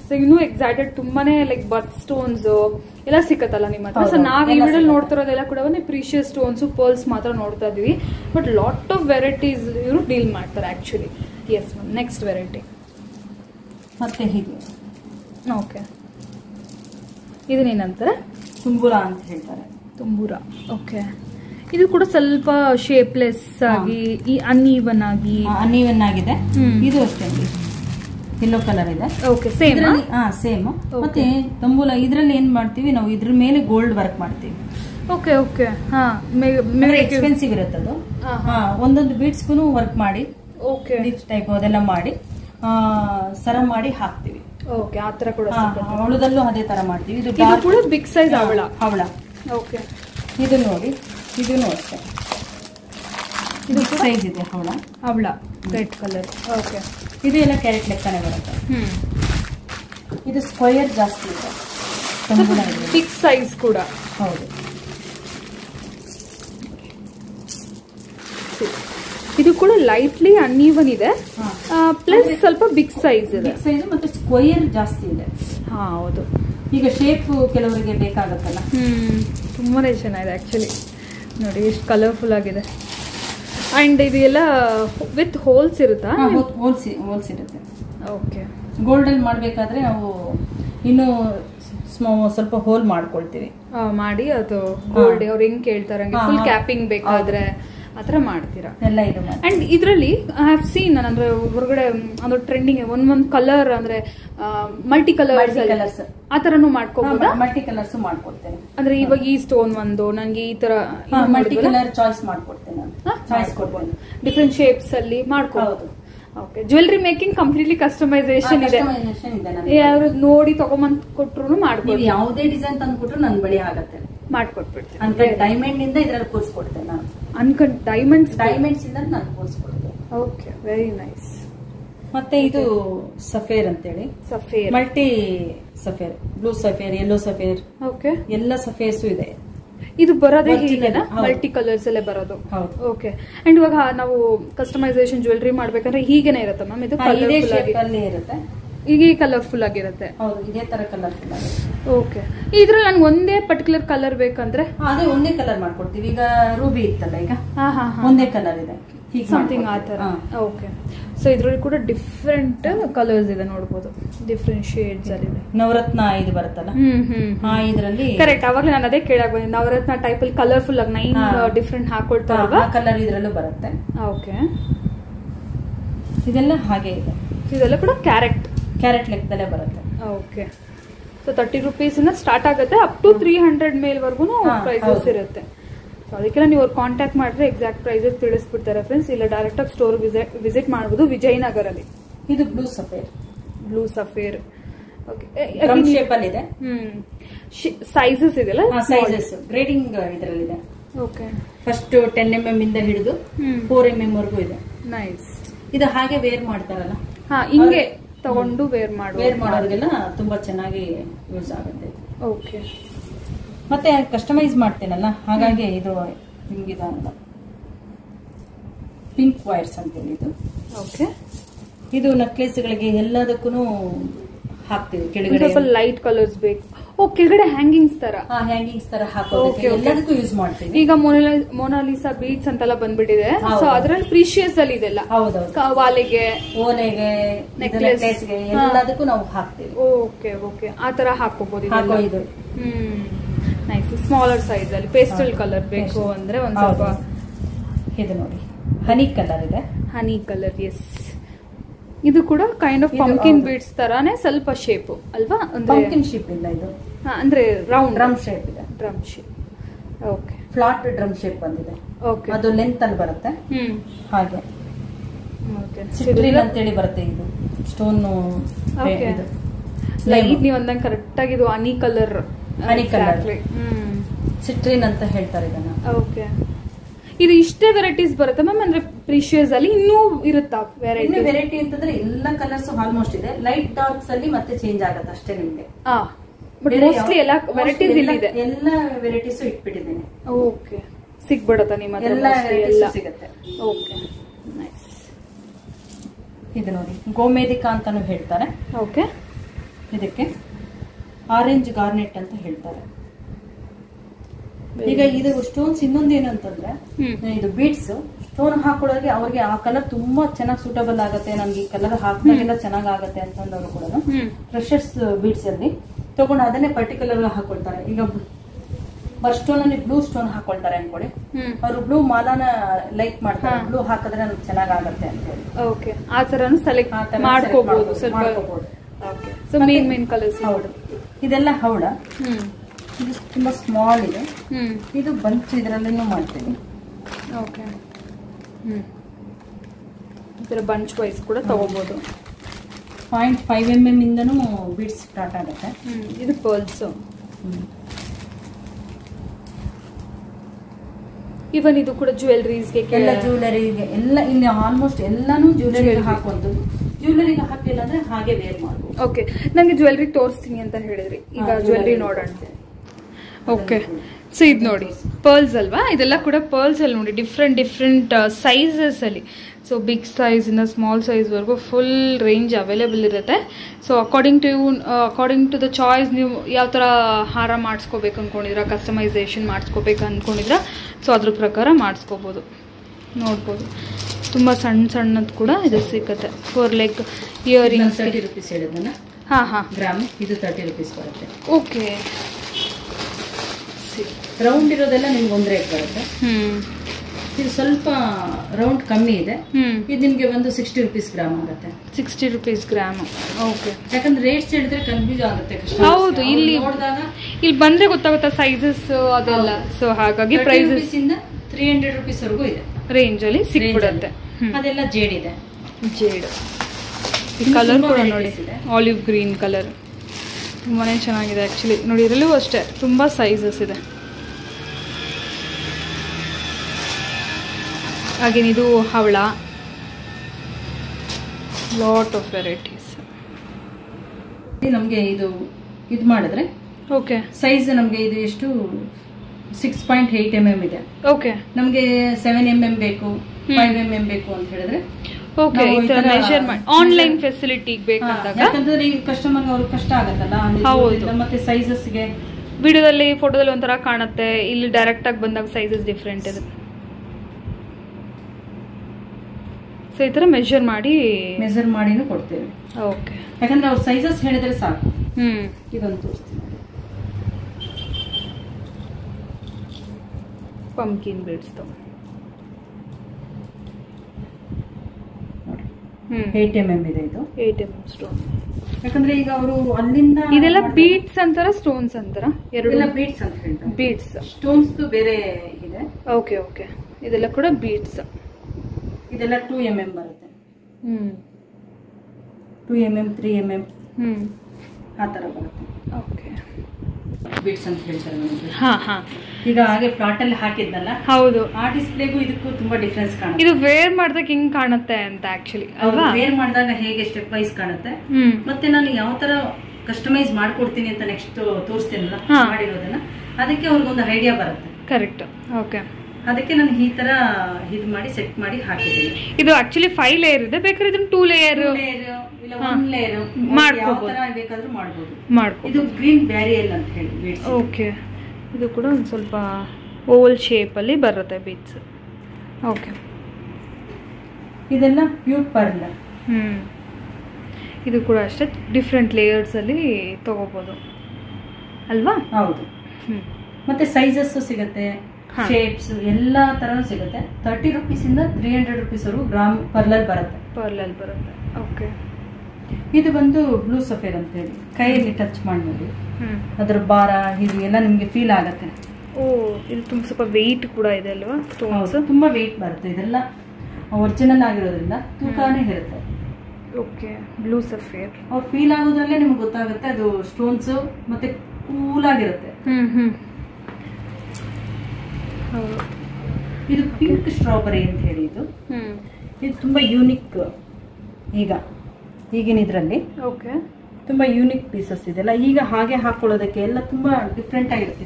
ಸೊ ಇನ್ನೂ ಎಕ್ಸೈಟೆಡ್ ತುಂಬಾನೇ ಲೈಕ್ ಬರ್ತ್ ಸ್ಟೋನ್ಸ್ ಎಲ್ಲ ಸಿಕ್ಕತ್ತಲ್ಲ ನಿಮ್ಮ ಹತ್ರ ಸೊ ಹೌದು, ನಾವ್ ಈ ಎಲ್ಲ ವಿಡಿಯೋ ಸಿಕ್ಕತ್ತೆ. ನೋಡ್ತಿರೋದೆಲ್ಲ ಕೂಡ ಒಂದು ಪ್ರೀಶಿಯಸ್ ಸ್ಟೋನ್ಸ್ ಪರ್ಲ್ಸ್ ಮಾತ್ರ ನೋಡ್ತಾ ಇದೀವಿ ಬಟ್ ಲಾಟ್ ಆಫ್ ವೆರೈಟೀಸ್ ಇವರು ಡೀಲ್ ಮಾಡ್ತಾರೆ actually yes ma'am next variety ಮತ್ತೆ ಹೀಗೆ ಓಕೆ ಇದನ್ನೇನಂತಾರೆ ತುಂಬುರ ಅಂತ ಹೇಳ್ತಾರೆ ತುಂಬೂರ ಓಕೆ ಇದು ಕೂಡ ಸ್ವಲ್ಪ ಶೇಪ್ಲೆಸ್ ಆಗಿ ಈ ಅನ್ಈವನ್ ಆಗಿ ಅನ್ಇವನ್ ಆಗಿದೆ ಹ್ಮ್. ಇದು ಅಷ್ಟೇ ಯೆಲ್ಲೋ ಕಲರ್ ಇದೆ ಓಕೆ ಸೇಮ್ ಇದ್ರಲ್ಲಿ- ಹಾ ಸೇಮ್ ಮತ್ತೆ ತಂಬೂಲ ಇದ್ರಲ್ಲಿ ಏನ್ ಮಾಡ್ತೀವಿ ನಾವು ಇದ್ರ ಮೇಲೆ ಗೋಲ್ಡ್ ವರ್ಕ್ ಮಾಡ್ತೀವಿ ಓಕೆ ಓಕೆ ಹಾ ಎಕ್ಸ್ಪೆನ್ಸಿವ್ ಇರುತ್ತೆ ಅದು ಹಾ, ಹಾ ಒಂದೊಂದು ಬೀಡ್ಸ್ಗೂ ವರ್ಕ್ ಮಾಡಿ ಓಕೆ ಲೀಫ್ ಟೈಪ್ ಅದೆಲ್ಲ ಮಾಡಿ ಆ, ಸರ ಮಾಡಿ ಹಾಕ್ತಿವಿ ಓಕೆ ಆ ತರ ಕೂಡ ಹಾ, ಸಿಗುತ್ತೆ. ಅವಳದಲ್ಲೂ ಅದೇ ತರ ಮಾಡ್ತೀವಿ ಇದು ಇದು dark- ಕೂಡ ಬಿಗ್ ಸೈಜ್ ಅವಳ ಹವಳ ಓಕೆ ಇದು ನೋಡಿ ಇದು ಅಷ್ಟೇ ಇದು ಸೈಜ್ ಇದೆ ಹವಳ ಅವಳ ರೆಡ್ ಕಲರ್ ಓಕೆ ಇದು ಎಲ್ಲ ಕ್ಯಾರೆಟ್ ಲೆಕ್ಕನೆ ಬರುತ್ತೆ ಹ್ಮ್ ಇದು ಸ್ಕ್ವಯರ್ ಜಾಸ್ತಿ ಇದೆ ತಂಬುಳ ಇದೆ ಬಿಗ್ ಸೈಜ್ ಕೂಡ ಹೌದು ಇದು ಕೂಡ ಲೈಟ್ಲಿ ಅನ್ಈವನ್ ಇದೆ ಹಾ ಪ್ಲಸ್ ಸ್ವಲ್ಪ ಬಿಗ್ ಸೈಜ್ ಇದೆ ಬಿಗ್ ಸೈಜ್ ಮತ್ತೆ ಸ್ಕ್ವಯರ್ ಜಾಸ್ತಿ ಇದೆ ಹಾ ಹೌದು ಈಗ ಶೇಪ್ ಕೆಲವರಿಗೆ ಬೇಕಾಗತ್ತಲ್ಲ ಹ್ಮ್ ತುಂಬಾನೇ ಚೆನ್ನಾಗಿದೆ ಆಕ್ಚುಲಿ ನೋಡಿ ಎಷ್ಟು ಕಲರ್ಫುಲ್ ಆಗಿದೆ ಅಂಡ್ ಇದು ಎಲ್ಲ ವಿತ್ ಹೋಲ್ಸ್ ಇರುತ್ತಾ ಹೋಲ್ಸಿ ಹೋಲ್ಸ್ ಇರುತ್ತೆ ಓಕೆ ಗೋಲ್ಡಲ್ಲಿ ಮಾಡಬೇಕಾದ್ರೆ ನಾವು ಇನ್ನೂ ಸ್ಮ- ಸ್ವಲ್ಪ ಹೋಲ್ ಮಾಡ್ಕೊಳ್ತೀವಿ ಮಾಡಿ ಅದು ಗೋಲ್ಡ್ ಅವ್ರು ಹೆಂಗ್ ಕೇಳ್ತಾರೆ ಹಾ, ಫುಲ್ ಹಾ. ಕ್ಯಾಪಿಂಗ್ ಬೇಕಾದ್ರೆ ಆತರ ಮಾಡ್ತೀರಾ ಎಲ್ಲ ಇದು ಮಾಡಿ ಅಂಡ್ ಇದರಲ್ಲಿ ಐ ಹ್ಯಾವ್ ಸೀನ್ ಅಂದ್ರೆ ಹೊರಗಡೆ ಅಂದ್ರೆ ಟ್ರೆಂಡಿಂಗ್ ಒಂದ್ ಒಂದ್ ಕಲರ್ ಅಂದ್ರೆ ಮಲ್ಟಿ ಕಲರ್ Multi colours. ಆ ತರನು ಮಾಡ್ಕೋಬಹುದಾ ಮಲ್ಟಿ ಕಲರ್ಸ್ ಮಾಡ್ಕೊಡ್ತೇನೆ ಅಂದ್ರೆ ಇವಾಗ ಈ ಸ್ಟೋನ್ ಒಂದು ನಂಗೆ ಈ ತರ ಮಲ್ಟಿ ಕಲರ್ ಚಾಯ್ಸ್ ಮಾಡ್ಕೊಡ್ತೇನೆ ನಾನು ಚಾಯ್ಸ್ ಕೊಡ್ಬೋದು ಡಿಫ್ರೆಂಟ್ ಶೇಪ್ಸ್ ಅಲ್ಲಿ ಮಾಡ್ಕೋಬಹುದು ಹೌದು. Okay jewellery making completely customisation ಇದೆ ಕಸ್ಟಮೈಸೇಷನ್ ಇದೆ ನನಗೆ ಯಾರು ನೋಡಿ ತಗೊಂಬಂದ್ ಕೊಟ್ರು ನೀವು ಮಾಡ್ಬೋದು ಯಾವುದೇ ಡಿಸೈನ್ ತಂದ್ಕೊಟ್ರು ನನ್ನ ಬಳಿ ಆಗತ್ತೆ ಮಾಡ್ಕೊಟ್ಬಿಡ್ತೀನಿ ಅನ್ಕೊಂಡು ಡೈಮಂಡ್ ಇಂದ ಇದ್ರಲ್ಲಿ ಕೂರಿಸ್ಕೊಡ್ತೇನೆ ನಾನು ಅನ್ಕೊಂಡ್ ಡೈಮಂಡ್ಸ್ ಡೈಮಂಡ್ಸ್ ಇಂದ ನಾನು ಕೂರಿಸ್ಕೊಡ್ತೇನೆ ಓಕೆ ವೆರಿ ನೈಸ್ ಮತ್ತೆ ಇದು ಸಫೇರ್ ಅಂತೇಳಿ sapphire multi sapphire blue sapphire yellow sapphire okay ಎಲ್ಲ ಸಫೇರ್ಸು ಇದೆ ಇದು ಬರೋದೇ Original, ಹೀಗೆನಾ ಹೌದು. ಮಲ್ಟಿ ಕಲರ್ಸ್ ಅಲ್ಲೇ ಬರೋದು ಹೌದು ಓಕೆ ಅಂಡ್ ಇವಾಗ ನಾವು ಕಸ್ಟಮೈಸೇಷನ್ ಜ್ಯುವೆಲ್ರಿ ಮಾಡ್ಬೇಕಂದ್ರೆ ಹೀಗೇನೆ ಇರುತ್ತೆ ಮ್ಯಾಮ್ ಇದು ಹಾ, ಇದೇ ಕಲರ್ಫುಲ್ ಆಗಿ ಶೇಪ್ ಅಲ್ಲಿ ಇರುತ್ತೆ ಈಗ ಕಲರ್ಫುಲ್ ಆಗಿರುತ್ತೆ ಹೌದು ಇದೇ ತರ ಕಲರ್ಫುಲ್ ಆಗುತ್ತೆ ಓಕೆ ಇದ್ರಲ್ಲಿ ನನ್ಗೆ ಒಂದೇ ಪರ್ಟಿಕ್ಯುಲರ್ ಕಲರ್ ಬೇಕಂದ್ರೆ ಹಾ, ಅದೇ ಒಂದೇ ಕಲರ್ ಮಾಡ್ಕೊಡ್ತೀವಿ ಈಗ ರೂಬಿ ಇತ್ತಲ್ಲ ಈಗ ಹಾ ಹಾ ಹಾ ಒಂದೇ ಕಲರ್ ಇದೆ ಹೀಗೆ ಸಮಥಿಂಗ್ ಆ ಮಾಡ್ಕೊಡ್ತೀವಿ. ಥರ ಹಾ. ಓಕೆ ಸೊ ಇದ್ರಲ್ಲಿ ಕೂಡ ಡಿಫ್ರೆಂಟ್ ಕಲರ್ಸ್ ಇದೆ ನೋಡ್ಬೋದು ಡಿಫ್ರೆಂಟ್ ಶೇಡ್ಸ್ ಅಲ್ಲಿ ಇದೆ ನವರತ್ನ ಇದು ಬರುತ್ತಲ್ಲ ಹ್ಮ್ ಹ್ಮ್ ಹಾ ಇದ್ರಲ್ಲಿ ಕರೆಕ್ಟ್ ಅವಾಗಲೇ ನಾನು ಅದೇ ಕೇಳಕ್ ಬಂದೆ ನವರತ್ನ ಟೈಪ್ ಅಲ್ಲಿ ಕಲರ್ಫುಲ್ ಆಗಿ ನೈನ್ ಹಾ. ಡಿಫ್ರೆಂಟ್ ಹಾಕೊಳ್ತಾರಲ್ವಾ ಕಲರ್ ಇದ್ರಲ್ಲೂ ಬರುತ್ತೆ ಓಕೆ ಇದೆಲ್ಲ ಹಾಗೆ ಇದೆ ಇದೆಲ್ಲ ಕೂಡ ಕ್ಯಾರೆಟ್ ಕ್ಯಾರೆಟ್ ಲೆಕ್ಕದಲ್ಲೇ ಬರುತ್ತೆ ಓಕೆ ಸೊ ತರ್ಟಿ ರುಪೀಸ್ ಇಂದ ಸ್ಟಾರ್ಟ್ ಆಗುತ್ತೆ ಅಪ್ ಟು ತ್ರೀ ಹಂಡ್ರೆಡ್ ಮೇಲ್ವರೆಗೂ ಹಾ, ಪ್ರೈಸಸ್ ಹೌದು. ಇರುತ್ತೆ ಸೊ ಅದಕ್ಕೆಲ್ಲ ನೀವು ಅವ್ರು ಕಾಂಟ್ಯಾಕ್ಟ್ ಮಾಡಿದ್ರೆ ಎಕ್ಸಾಕ್ಟ್ ಪ್ರೈಸಸ್ ತಿಳಿಸ್ಬಿಡ್ತಾರೆ ಫ್ರೆಂಡ್ಸ್ ಇಲ್ಲ ಡೈರೆಕ್ಟ್ ಆಗಿ ಸ್ಟೋರ್ ವಿಸಿಟ್ ವಿಸಿಟ್ ಮಾಡ್ಬೋದು ವಿಜಯನಗರಲ್ಲಿ ಇದು blue sapphire blue sapphire okay drum shape ಅಲ್ಲಿ ಇದೆ ಹ್ಮ್ ಸೈಜಸ್ ಇದೆಯಲ್ಲ ಸೈಜಸ್ ಗ್ರೇಡಿಂಗ್ ಇದರಲ್ಲಿದೆ okay first ten M M ಇಂದ ಹಿಡಿದು ಹ್ಮ್ ಫೋರ್ ಎಂ ಎಂ ವರೆಗೂ ಇದೆ ನೈಸ್ ಇದು ಹಾಗೆ ವೇರ್ ಮಾಡ್ತಾರಲ್ಲ ಹಾ ಹಿಂಗೆ ತಗೊಂಡು ವೇರ್ ಮಾಡುವ ವೇರ್ ಮಾಡೋರಿಗೆಲ್ಲ ತುಂಬಾ ಚೆನ್ನಾಗಿ ಯೂಸ್ ಆಗುತ್ತೆ ಓಕೆ ಮತ್ತೆ ಕಸ್ಟಮೈಸ್ ಮಾಡ್ತೇನಲ್ಲ ಹಾಗಾಗಿ ಇದು ಹಿಂಗಿದಲ್ಲ ಪಿಂಕ್ ವೈರ್ಸ್ ಅಂತೇಳಿ ಇದು ಓಕೆ ಇದು ನೆಕ್ಲೆಸ್ಗಳಿಗೆ ಎಲ್ಲದಕ್ಕೂ ಹಾಕ್ತೀವಿ ಕೆಳಗಡೆ ಸ್ವಲ್ಪ ಲೈಟ್ ಕಲರ್ಸ್ ಬೇಕು ಓ ಕೆಳಗಡೆ ಹ್ಯಾಂಗಿಂಗ್ಸ್ ತರ ಹ್ಯಾಂಗಿಂಗ್ಸ್ ತರ Okay, ಹಾಕೋದಕ್ಕೆ okay. ಎಲ್ಲದಕ್ಕೂ ಯೂಸ್ ಮಾಡ್ತೀವಿ ಈಗ ಮೊನಾಲಿ- ಮೊನಾಲಿಸಾ ಬೀಡ್ಸ್ ಅಂತೆಲ್ಲ ಬಂದ್ಬಿಟ್ಟಿದೆ ಹೌದು. ಸೊ ಅದ್ರಲ್ಲಿ ಪ್ರೀಶಿಯಸ್ ಅಲ್ಲಿ ಇದೆಲ್ಲ ಹೌದೌದು ಕ- ವಾಲೆಗೆ ಓಲೆಗೆ Necklace. ನೆಕ್ಲೆಸ್ಗೆ ಹಾ. ಎಲ್ಲದಕ್ಕೂ ನಾವು ಹಾಕ್ತೀವಿ ಓಕೆ ಓಕೆ ಆ ತರ ಹಾಕೋಬಹುದು ಹಾಕೋ ಇದು ಹ್ಮ್ ನೈಸ್ ಸ್ಮಾಲರ್ ಸೈಜ್ ಅಲ್ಲಿ ಪೇಸ್ಟಲ್ ಹೌದು. ಕಲರ್ ಬೇಕು Pastel. ಅಂದ್ರೆ ಒಂದ್ ಹೌದು. ಸ್ವಲ್ಪ ಇದು ನೋಡಿ ಹನಿ ಕಲರ್ ಇದೆ ಹನಿ ಕಲರ್ ಎಸ್ ಇದು ಕೂಡ ಕೈಂಡ್ ಆಫ್ ಇದು ಪಂಕಿನ್ ಹೌದು. ಬೀಡ್ಸ್ ತರಾನೇ ಸ್ವಲ್ಪ ಶೇಪ್ ಅಲ್ವಾ ಅಂದ್ರೆ ಪಂಕಿನ್ ಶಿಪ್ ಇಲ್ಲ ಇದು ಹಾ, ಅಂದ್ರೆ ರೌಂಡ್ ಡ್ರಮ್ ಶೇಪ್ ಇದೆ drum shape okay flat drum shape ಬಂದಿದೆ ಓಕೆ ಅದು ಲೆಂತ್ ಅಲ್ಲಿ ಬರುತ್ತೆ ಹ್ಮ್ ಹಾಗೆ ಓಕೆ ಸಿಟ್ರಿನ್ ಅಂತೇಳಿ ಬರುತ್ತೆ ಇದು ಸ್ಟೋನ್ Okay. ಲೈಟ್ ನೀವು ಅಂದಂಗೆ ಕರೆಕ್ಟ್ ಆಗಿ ಇದು ಹನಿ ಕಲರ್ Honey colour. ಹ್ಮ್ ಸಿಟ್ರಿನ್ ಅಂತ ಹೇಳ್ತಾರೆ ಇದನ್ನ ಓಕೆ ಇದು ಇಷ್ಟೇ ವೆರೈಟೀಸ್ ಬರುತ್ತೆ ಮ್ಯಾಮ್ ಅಂದ್ರೆ ಪ್ರೀಶಿಯಸ್ ಅಲ್ಲಿ ಇನ್ನೂ ಇರುತ್ತಾ ಇನ್ನು ವೆರೈಟಿ ವೆರೈಟಿ ಅಂತಂದ್ರೆ ಎಲ್ಲ ಕಲರ್ಸ್ ಆಲ್ಮೋಸ್ಟ್ ಇದೆ ಲೈಟ್ ಡಾರ್ಕ್ಸ್ ಅಲ್ಲಿ ಮತ್ತೆ ಚೇಂಜ್ ಆಗತ್ತೆ ಅಷ್ಟೇ ನಿಮ್ಗೆ ಆ ಬಟ್ ಬೇರೆ ಮೋಸ್ಟ್ಲಿ ಯಾವ- ಎಲ್ಲ mostly ವೆರೈಟೀಸ್ ಎಲ್ಲ- ಇಲ್ಲಿದೆ ಎಲ್ಲ ವೆರೈಟೀಸ್ ಇಟ್ಬಿಟ್ಟಿದ್ದೇನೆ ಓಕೆ ಸಿಗ್ಬಿಡತ್ತಾ ನಿಮ್ಮ ಹತ್ರ ಎಲ್ಲ mostly varieties ಎಲ್ಲ ಸಿಗುತ್ತೆ ಓಕೆ ನೈಸ್ ಇದು ನೋಡಿ ಗೋಮೇದಿಕ ಅಂತಾನು ಹೇಳ್ತಾರೆ ಓಕೆ ಇದಕ್ಕೆ ಆರೆಂಜ್ ಗಾರ್ನೆಟ್ ಅಂತ ಹೇಳ್ತಾರೆ ಈಗ ಇದು ಸ್ಟೋನ್ಸ್ ಇನ್ನೊಂದು ಏನಂತಂದ್ರೆ ಹ್ಮ್ ಇದು ಬೀಡ್ಸ್ ಸ್ಟೋನ್ ಹಾಕೊಳ್ಳೋರಿಗೆ ಅವ್ರಿಗೆ ಆ ಕಲರ್ ತುಂಬಾ ಚೆನ್ನಾಗಿ ಸೂಟಬಲ್ ಆಗುತ್ತೆ ನಮ್ಗೆ ಈ ಕಲರ್ ಹಾಕಿದಾಗೆಲ್ಲ ಚೆನ್ನಾಗ್ ಆಗತ್ತೆ ಅಂತಂದವರು ಕೂಡ ಹ್ಮ್ ಫ್ರೆಶರ್ಸ್ ಬೀಡ್ಸ್ ಅಲ್ಲಿ ತಗೊಂಡು ಅದನ್ನೇ ಪರ್ಟಿಕ್ಯುಲರ್ ಹಾಕೊಳ್ತಾರೆ ಈಗ ಬರ್ ಸ್ಟೋನ್ ಅಲ್ಲಿ ಬ್ಲೂ ಸ್ಟೋನ್ ಹಾಕೊಳ್ತಾರೆ ಅನ್ಕೊಳ್ಳಿ ಹ್ಮ್ ಅವರು ಬ್ಲೂ ಮಾಲಾನ ಲೈಕ್ ಮಾಡ್ತಾರೆ ಹಾ. ಬ್ಲೂ ಹಾಕಿದ್ರೆ ನಮ್ಗೆ ಚೆನ್ನಾಗಾಗತ್ತೆ ಅಂತ ಹೇಳಿ ಓಕೆ ಆ ಥರನೂ ಸೆಲೆಕ್ಟ್ ಆ ತರ ಮಾಡ್ಕೋಬಹುದು select ಸ್ವಲ್ಪ ಮಾಡ್ಕೋಬಹುದು. Okay so main main colours ಹೌದು ಇದೆಲ್ಲ ಹವಳ ಹ್ಮ್ ಇದು ತುಂಬಾ ಸ್ಮಾಲ್ ಇದೆ ಹ್ಮ್ ಇದು ಬಂಚ್ ಇದರಲ್ಲಿನೂ ಮಾಡ್ತೀವಿ ಓಕೆ ಹ್ಮ್ ಈ ಥರ ಬಂಚ್ ವೈಸ್ ಕೂಡ ತಗೋಬಹುದು ಪಾಯಿಂಟ್ ಫೈವ್ ಎಮ್ ಎಮ್ ಇಂದನೂ ಬೀಡ್ಸ್ ಸ್ಟಾರ್ಟ್ ಆಗುತ್ತೆ ಹ್ಮ್ ಇದು ಪರ್ಲ್ಸ್ ಇವನ್ ಇದು ಕೂಡ ಜ್ಯುವೆಲ್ರೀಸ್ಗೆ ಎಲ್ಲ ಜ್ಯುವೆಲರಿಗೆ ಎಲ್ಲ ಇಲ್ಲಿ ಆಲ್ಮೋಸ್ಟ್ ಎಲ್ಲಾನು ಜ್ಯುವೆಲರಿಗೆ Jewelry. ಹಾಕುವಂಥದ್ದು ಜ್ಯುವೆಲರಿಗೆ ಹಾಕಿಲ್ಲ ಅಂದ್ರೆ ಹಾಗೆ ವೇರ್ ಮಾಡ್ಬೋದು ಓಕೆ ನಂಗೆ ಜ್ಯುವೆಲ್ರಿ ತೋರಿಸ್ತೀನಿ ಅಂತ ಹೇಳಿದ್ರಿ ಈಗ ಹಾ, ಜ್ಯುವೆಲ್ರಿ jewelry ನೋಡೋಣ ಓಕೆ ಸೊ ಇದು ನೋಡಿ ಪರ್ಲ್ಸ್ ಅಲ್ವಾ ಇದೆಲ್ಲ ಕೂಡ ಪರ್ಲ್ಸ್ ಅಲ್ಲಿ ನೋಡಿ ಡಿಫ್ರೆಂಟ್ ಡಿಫ್ರೆಂಟ್ ಸೈಜಸ್ ಅಲ್ಲಿ ಸೊ ಬಿಗ್ ಸೈಜ್ ಇಂದ ಸ್ಮಾಲ್ ಸೈಜ್ವರೆಗೂ ಫುಲ್ ರೇಂಜ್ ಅವೈಲೇಬಲ್ ಇರುತ್ತೆ so according to according to the choice ನೀವು ಯಾವ ಥರ ಹಾರ ಮಾಡಿಸ್ಕೋಬೇಕು ಅಂದ್ಕೊಂಡಿದ್ರ ಕಸ್ಟಮೈಸೇಷನ್ ಮಾಡಿಸ್ಕೋಬೇಕು ಅಂದ್ಕೊಂಡಿದ್ರ ಸೊ ಅದ್ರ ಪ್ರಕಾರ ಮಾಡಿಸ್ಕೋಬೋದು ನೋಡ್ಬೋದು ತುಂಬ ಸಣ್ಣ ಸಣ್ಣದು ಕೂಡ ಇದು ಸಿಗುತ್ತೆ four leg earrings thirty rupees ಹೇಳಿದ್ನಲ್ಲ ಹಾಂ ಹಾಂ ಗ್ರಾಮ್ ಇದು ತರ್ಟಿ ರುಪೀಸ್ ಬರುತ್ತೆ ಓಕೆ ರೌಂಡ್ ಇರೋದೆಲ್ಲ ನಿಮ್ಗೆ ಒಂದು ರೇಟ್ ಬರುತ್ತೆ ಹ್ಮ್ ಇದು ಸ್ವಲ್ಪ ರೌಂಡ್ ಕಮ್ಮಿ ಇದೆ ಹ್ಮ್ ಇದು ನಿಮ್ಗೆ ಒಂದು ಸಿಕ್ಸ್ಟಿ ರುಪೀಸ್ ಗ್ರಾಮ್ ಆಗುತ್ತೆ ಸಿಕ್ಸ್ಟಿ ರುಪೀಸ್ ಗ್ರಾಮ್ ಓಕೆ ಯಾಕಂದ್ರೆ ರೇಟ್ಸ್ ಹೇಳಿದ್ರೆ ಕನ್ಫ್ಯೂಸ್ ಆಗುತ್ತೆ customers. ಹೌದು, ಅವ್ರು ಇಲ್ಲಿ- ನೋಡಿದಾಗ ಇಲ್ಲಿ ಬಂದ್ರೆ ಗೊತ್ತಾಗುತ್ತಾ ಸೈಜಸ್ ಅದೆಲ್ಲ ಸೊ ಹಾಗಾಗಿ ಪ್ರೈಸಸ್ ಇಂದ ತ್ರೀ ಹಂಡ್ರೆಡ್ ರುಪೀಸ್ ವರೆಗೂ ಇದೆ ರೇಂಜ್ ಅಲ್ಲಿ ಸಿಕ್ಬಿಡುತ್ತೆ ಹ್ಮ್. ಅದೆಲ್ಲ ಜೇಡಿದೆ ಜೇಡ್ ಈ ಇನ್ನು ಕಲರ್ ತುಂಬಾ ಕೂಡ varieties ನೋಡಿ ಇದೆ. ಆಲಿವ್ ಗ್ರೀನ್ ಕಲರ್ ತುಂಬಾನೇ ಚೆನ್ನಾಗಿದೆ ಆಕ್ಚುಲಿ ನೋಡಿ ಇದರಲ್ಲೂ ಅಷ್ಟೇ ತುಂಬಾ ಸೈಜಸ್ ಇದೆ ಹಾಗೇನಿದು ಹವಳ ಲಾಟ್ ಆಫ್ ವೆರೈಟೀಸ್ ನಮ್ಗೆ ಇದು ಇದು ಮಾಡಿದ್ರೆ ಓಕೆ ಸೈಜ್ ನಮ್ಗೆ ಇದು ಎಷ್ಟು six point eight M M ಇದೆ ಓಕೆ ನಮ್ಗೆ ಸೆವೆನ್ ಎಮ್ ಎಮ್ ಬೇಕು ಫೈವ್ ಎಮ್ ಎಮ್ ಬೇಕು ಅಂತ ಹೇಳಿದ್ರೆ ಓಕೆ ನಾವು ಈ ಈ ತರ ತರ ಮೆಷರ್ ಮಾಡಿ ಆನ್ಲೈನ್ ಫೆಸಿಲಿಟಿಗೆ ಬೇಕಂದಾಗ ಯಾಕಂದ್ರೆ ಈ ಕಸ್ಟಮರ್ ಅವ್ರಿಗೆ ಕಷ್ಟ ಆಗತ್ತಲ್ಲ ಅಲ್ಲಿ ಹೌದು. ದೂರದಿಂದ ಮತ್ತೆ ಸೈಜಸ್ಗೆ ವಿಡಿಯೋದಲ್ಲಿ ಫೋಟೋದಲ್ಲಿ ಒಂಥರ ಕಾಣುತ್ತೆ ಇಲ್ಲಿ ಡೈರೆಕ್ಟ್ ಆಗಿ ಬಂದಾಗ ಸೈಜಸ್ ಡಿಫ್ರೆಂಟ್ ಇದೆ ಸೊ ಈ ತರ ಮೆಷರ್ ಮಾಡಿ ಮೆಜರ್ ಮಾಡಿನೂ ಕೊಡ್ತೇವೆ ಓಕೆ ಯಾಕಂದ್ರೆ ಅವ್ರ ಸೈಜಸ್ ಹೇಳಿದ್ರೆ ಸಾಕು ಹ್ಮ್ ಇದೊಂದು ತೋರಿಸ್ತೀನಿ ಪಂಕಿನ್ ಬೀಡ್ಸ್ ನೋಡಿ ಹ್ಮ್ ಏಟ್ ಎಮ್ ಎಮ್ ಇದೆ ಇದು ಏಟ್ ಎಮ್ ಸ್ಟೋನ್ ಯಾಕಂದ್ರೆ ಈಗ ಅವರು ಅಲ್ಲಿಂದ ಇದೆಲ್ಲ ಬೀಡ್ಸ್ ಅಂತಾರ ಸ್ಟೋನ್ಸ್ ಅಂತಾರ ಎರಡು ಇದೆಲ್ಲ ಬೀಟ್ಸ್ ಅಂತ ಹೇಳ್ತಾರೆ ಬೀಡ್ಸ್ ಸ್ಟೋನ್ಸ್ ಬೇರೆ ಇದೆ ಓಕೆ ಓಕೆ ಇದೆಲ್ಲ ಕೂಡ ಬೀಡ್ಸ್ ಇದೆಲ್ಲ ಟೂ ಎಮ್ ಎಮ್ ಬರುತ್ತೆ ಹ್ಮ್ two M M three M M ಹ್ಮ್ ಆ ಥರ ಬರುತ್ತೆ ಓಕೆ ಬೀಟ್ಸ್ ಅಂತ ಹೇಳ್ತಾರೆ ನಮಗೆ ಹಾ ಹಾ ಈಗ ಹಾಗೆ ಫ್ಲಾಟ್ ಅಲ್ಲಿ ಹಾಕಿದ್ನಲ್ಲ ಹೌದು ಆ ಡಿಸ್ಪ್ಲೇಗೂ ಇದಕ್ಕೂ ತುಂಬಾ ಡಿಫ್ರೆನ್ಸ್ ಕಾಣುತ್ತೆ ಇದು ವೇರ್ ಮಾಡ್ದಾಗ ಹಿಂಗ್ ಕಾಣುತ್ತೆ ಅಂತ ಆಕ್ಚುಲಿ ಅಲ್ವಾ ವೇರ್ ಮಾಡಿದಾಗ ಹೇಗೆ ಸ್ಟೆಪ್ ವೈಸ್ ಕಾಣುತ್ತೆ ಹ್ಮ್ ಮತ್ತೆ ನಾನು ಯಾವ ತರ ಕಸ್ಟಮೈಸ್ ಮಾಡ್ಕೊಡ್ತೀನಿ ಅಂತ ನೆಕ್ಸ್ಟ್ ತೋರಿಸ್ತೀನಲ್ಲ ಹಾ. ಮಾಡಿರೋದನ್ನ ಅದಕ್ಕೆ ಅವ್ರಿಗೊಂದು ಐಡಿಯಾ ಬರುತ್ತೆ ಕರೆಕ್ಟ್ ಓಕೆ ಅದಕ್ಕೆ ನಾನು ಈ ತರ ಇದು ಮಾಡಿ ಸೆಟ್ ಮಾಡಿ ಹಾಕಿದ್ದೀನಿ ಇದು ಆಕ್ಚುಲಿ ಫೈವ್ ಲೇಯರ್ ಇದೆ ಬೇಕಾದ್ರೆ ಇದನ್ನ ಟೂ ಲೇಯರ್ ಲೇಯರ್ ಇಲ್ಲ ಹಾ. ಒನ್ ಲೇಯರ್ ಯಾವ ಮಾಡ್ಕೊಬೋದು. ತರ ಬೇಕಾದ್ರೂ ಮಾಡ್ಬೋದು ಮಾಡ್ಕೊ ಇದು ಗ್ರೀನ್ ಬ್ಯಾರಿಯಲ್ ಅಂತ ಹೇಳಿ beads. ಓಕೆ ಇದು ಕೂಡ ಒಂದು ಸ್ವಲ್ಪ ಓವಲ್ ಶೇಪಲ್ಲಿ ಬರುತ್ತೆ ಬೀಟ್ಸ್ ಓಕೆ ಇದೆಲ್ಲ ಪ್ಯೂರ್ ಪರ್ಲ್ ಹ್ಞೂ ಇದು ಕೂಡ ಅಷ್ಟೇ ಡಿಫ್ರೆಂಟ್ ಲೇಯರ್ಸಲ್ಲಿ ತೊಗೋಬೋದು ಅಲ್ವಾ ಹೌದು ಹ್ಞೂ ಮತ್ತೆ ಸೈಜಸ್ ಸಿಗುತ್ತೆ ಹಾ. ಶೇಪ್ಸ್ ಎಲ್ಲಾ ತರನು ಸಿಗುತ್ತೆ ತರ್ಟಿ ರುಪೀಸ್ ಇಂದ ತ್ರೀ ಹಂಡ್ರೆಡ್ ರುಪೀಸ್ ವರೆಗೂ ಗ್ರಾಮ್ ಪರ್ಲಲ್ ಬರುತ್ತೆ ಪರ್ಲಲ್ಲಿ ಬರುತ್ತೆ ಓಕೆ ಇದು ಬಂದು ಬ್ಲೂ ಸಫೇರ್ ಅಂತ ಹೇಳಿ ಕೈಯಲ್ಲಿ ಟಚ್ ಮಾಡಿ ನೋಡಿ ಹ್ಞೂ ಅದ್ರ ಭಾರ ಇದು ಎಲ್ಲ ನಿಮ್ಗೆ ಫೀಲ್ ಆಗತ್ತೆ ಓ ಇದು ತುಂಬ ಸ್ವಲ್ಪ ವೆಯ್ಟ್ ಕೂಡ ಇದೆ ಅಲ್ವಾ ಸ್ಟೋನ್ಸ್ ಹೌದು, ತುಂಬಾ ವೆಯ್ಟ್ ಬರುತ್ತೆ ಇದೆಲ್ಲ ಒರಿಜಿನಲ್ ಆಗಿರೋದ್ರಿಂದ ತೂಕಾನೇ ಇರುತ್ತೆ ಓಕೆ ಬ್ಲೂ ಸಫೇರ್ ಅವ್ರು ಫೀಲ್ ಆಗೋದ್ರಲ್ಲೇ ನಿಮ್ಗೆ ಗೊತ್ತಾಗುತ್ತೆ ಅದು ಸ್ಟೋನ್ಸ್ ಮತ್ತೆ ಕೂಲ್ ಆಗಿರುತ್ತೆ ಹ್ಞೂ ಹ್ಞೂ ಹೌದು ಇದು ಪಿಂಕ್ ಸ್ಟ್ರಾಬೆರಿ ಅಂತ ಹೇಳಿ ಇದು ಹ್ಞೂ ಇದು ತುಂಬಾ ಯೂನಿಕ್ ಈಗ ಈಗಿನ ಇದರಲ್ಲಿ ಓಕೆ ತುಂಬಾ ಯೂನಿಕ್ ಪೀಸಸ್ ಇದೆಲ್ಲ ಈಗ ಹಾಗೆ ಹಾಕೊಳ್ಳೋದಕ್ಕೆ ಎಲ್ಲ ತುಂಬಾ ಡಿಫ್ರೆಂಟ್ ಆಗಿರುತ್ತೆ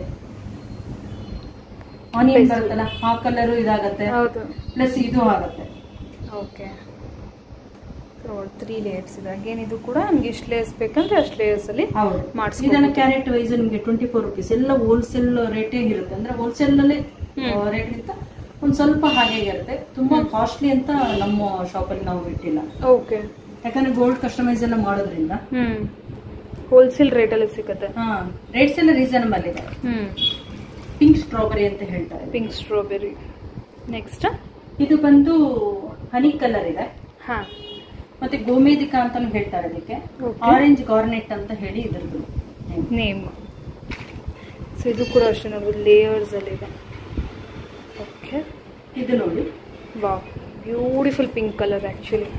ಆನಿಯನ್ Pencil. ಬರುತ್ತಲ್ಲ ಆ ಕಲರು ಇದಾಗತ್ತೆ ಹೌದು ಪ್ಲಸ್ ಇದು ಆಗತ್ತೆ ಓಕೆ ತ್ರೀ ಲೇಯರ್ಸ್ ಇದೆ ಅಗೇನ್ ಇದು ಕೂಡ ನಮ್ಗೆ ಇಷ್ಟು ಲೇಯರ್ಸ್ ಬೇಕಂದ್ರೆ ಅಷ್ಟು ಲೇಯರ್ಸ್ ಅಲ್ಲಿ ಹೌದು ಮಾಡಿಸ್ಬೋದು. ಇದನ್ನ ಕ್ಯಾರೆಟ್ ವೈಸ್ ನಿಮಗೆ ಟ್ವೆಂಟಿ ಫೋರ್ ರುಪೀಸ್ ಎಲ್ಲ ಹೋಲ್ಸೇಲ್ ರೇಟೇ ಇರುತ್ತೆ ಅಂದ್ರೆ ಹೋಲ್ಸೇಲ್ ನಲ್ಲಿ ರೇಟ್ ಗಿಂತ ಒಂದ್ ಸ್ವಲ್ಪ ಹಾಗೆ ಇರುತ್ತೆ ತುಂಬಾ ಕಾಸ್ಟ್ಲಿ ಅಂತ ನಮ್ಮ ಶಾಪಲ್ಲಿ ನಾವು ಇಟ್ಟಿಲ್ಲ ಓಕೆ ಯಾಕಂದ್ರೆ ಗೋಲ್ಡ್ ಕಸ್ಟಮೈಸ್ ಎಲ್ಲ ಮಾಡೋದ್ರಿಂದ ಹ್ಮ್ ಹೋಲ್ಸೇಲ್ ರೇಟಲ್ಲಿ ಸಿಗುತ್ತೆ ಹಾ ರೇಟ್ಸ್ ಎಲ್ಲ ರೀಸನಬಲ್ ಇದೆ ಹ್ಮ್ ಪಿಂಕ್ ಸ್ಟ್ರಾಬೆರಿ ಅಂತ ಹೇಳ್ತಾರೆ ಪಿಂಕ್ ಸ್ಟ್ರಾಬೆರಿ ನೆಕ್ಸ್ಟ್ ಇದು ಬಂದು ಹನಿ ಕಲರ್ ಇದೆ ಹಾ ಮತ್ತೆ ಗೋಮೇದಿಕ ಅಂತಾನು ಹೇಳ್ತಾರೆ ಅದಕ್ಕೆ Okay. ಆರೆಂಜ್ ಗಾರ್ನೆಟ್ ಅಂತ ಹೇಳಿ ಇದ್ರದ್ದು name. ನೇಮ್ ಸೊ ಇದು ಕೂಡ ಅಷ್ಟೇ ನೋಡ್ಬೋದು ಲೇಯರ್ಸ್ ಅಲ್ಲಿ ಇದೆ ಓಕೆ ಇದು ನೋಡಿ ವಾ ಬ್ಯೂಟಿಫುಲ್ ಪಿಂಕ್ ಕಲರ್ ಆ್ಯಕ್ಚುಲಿ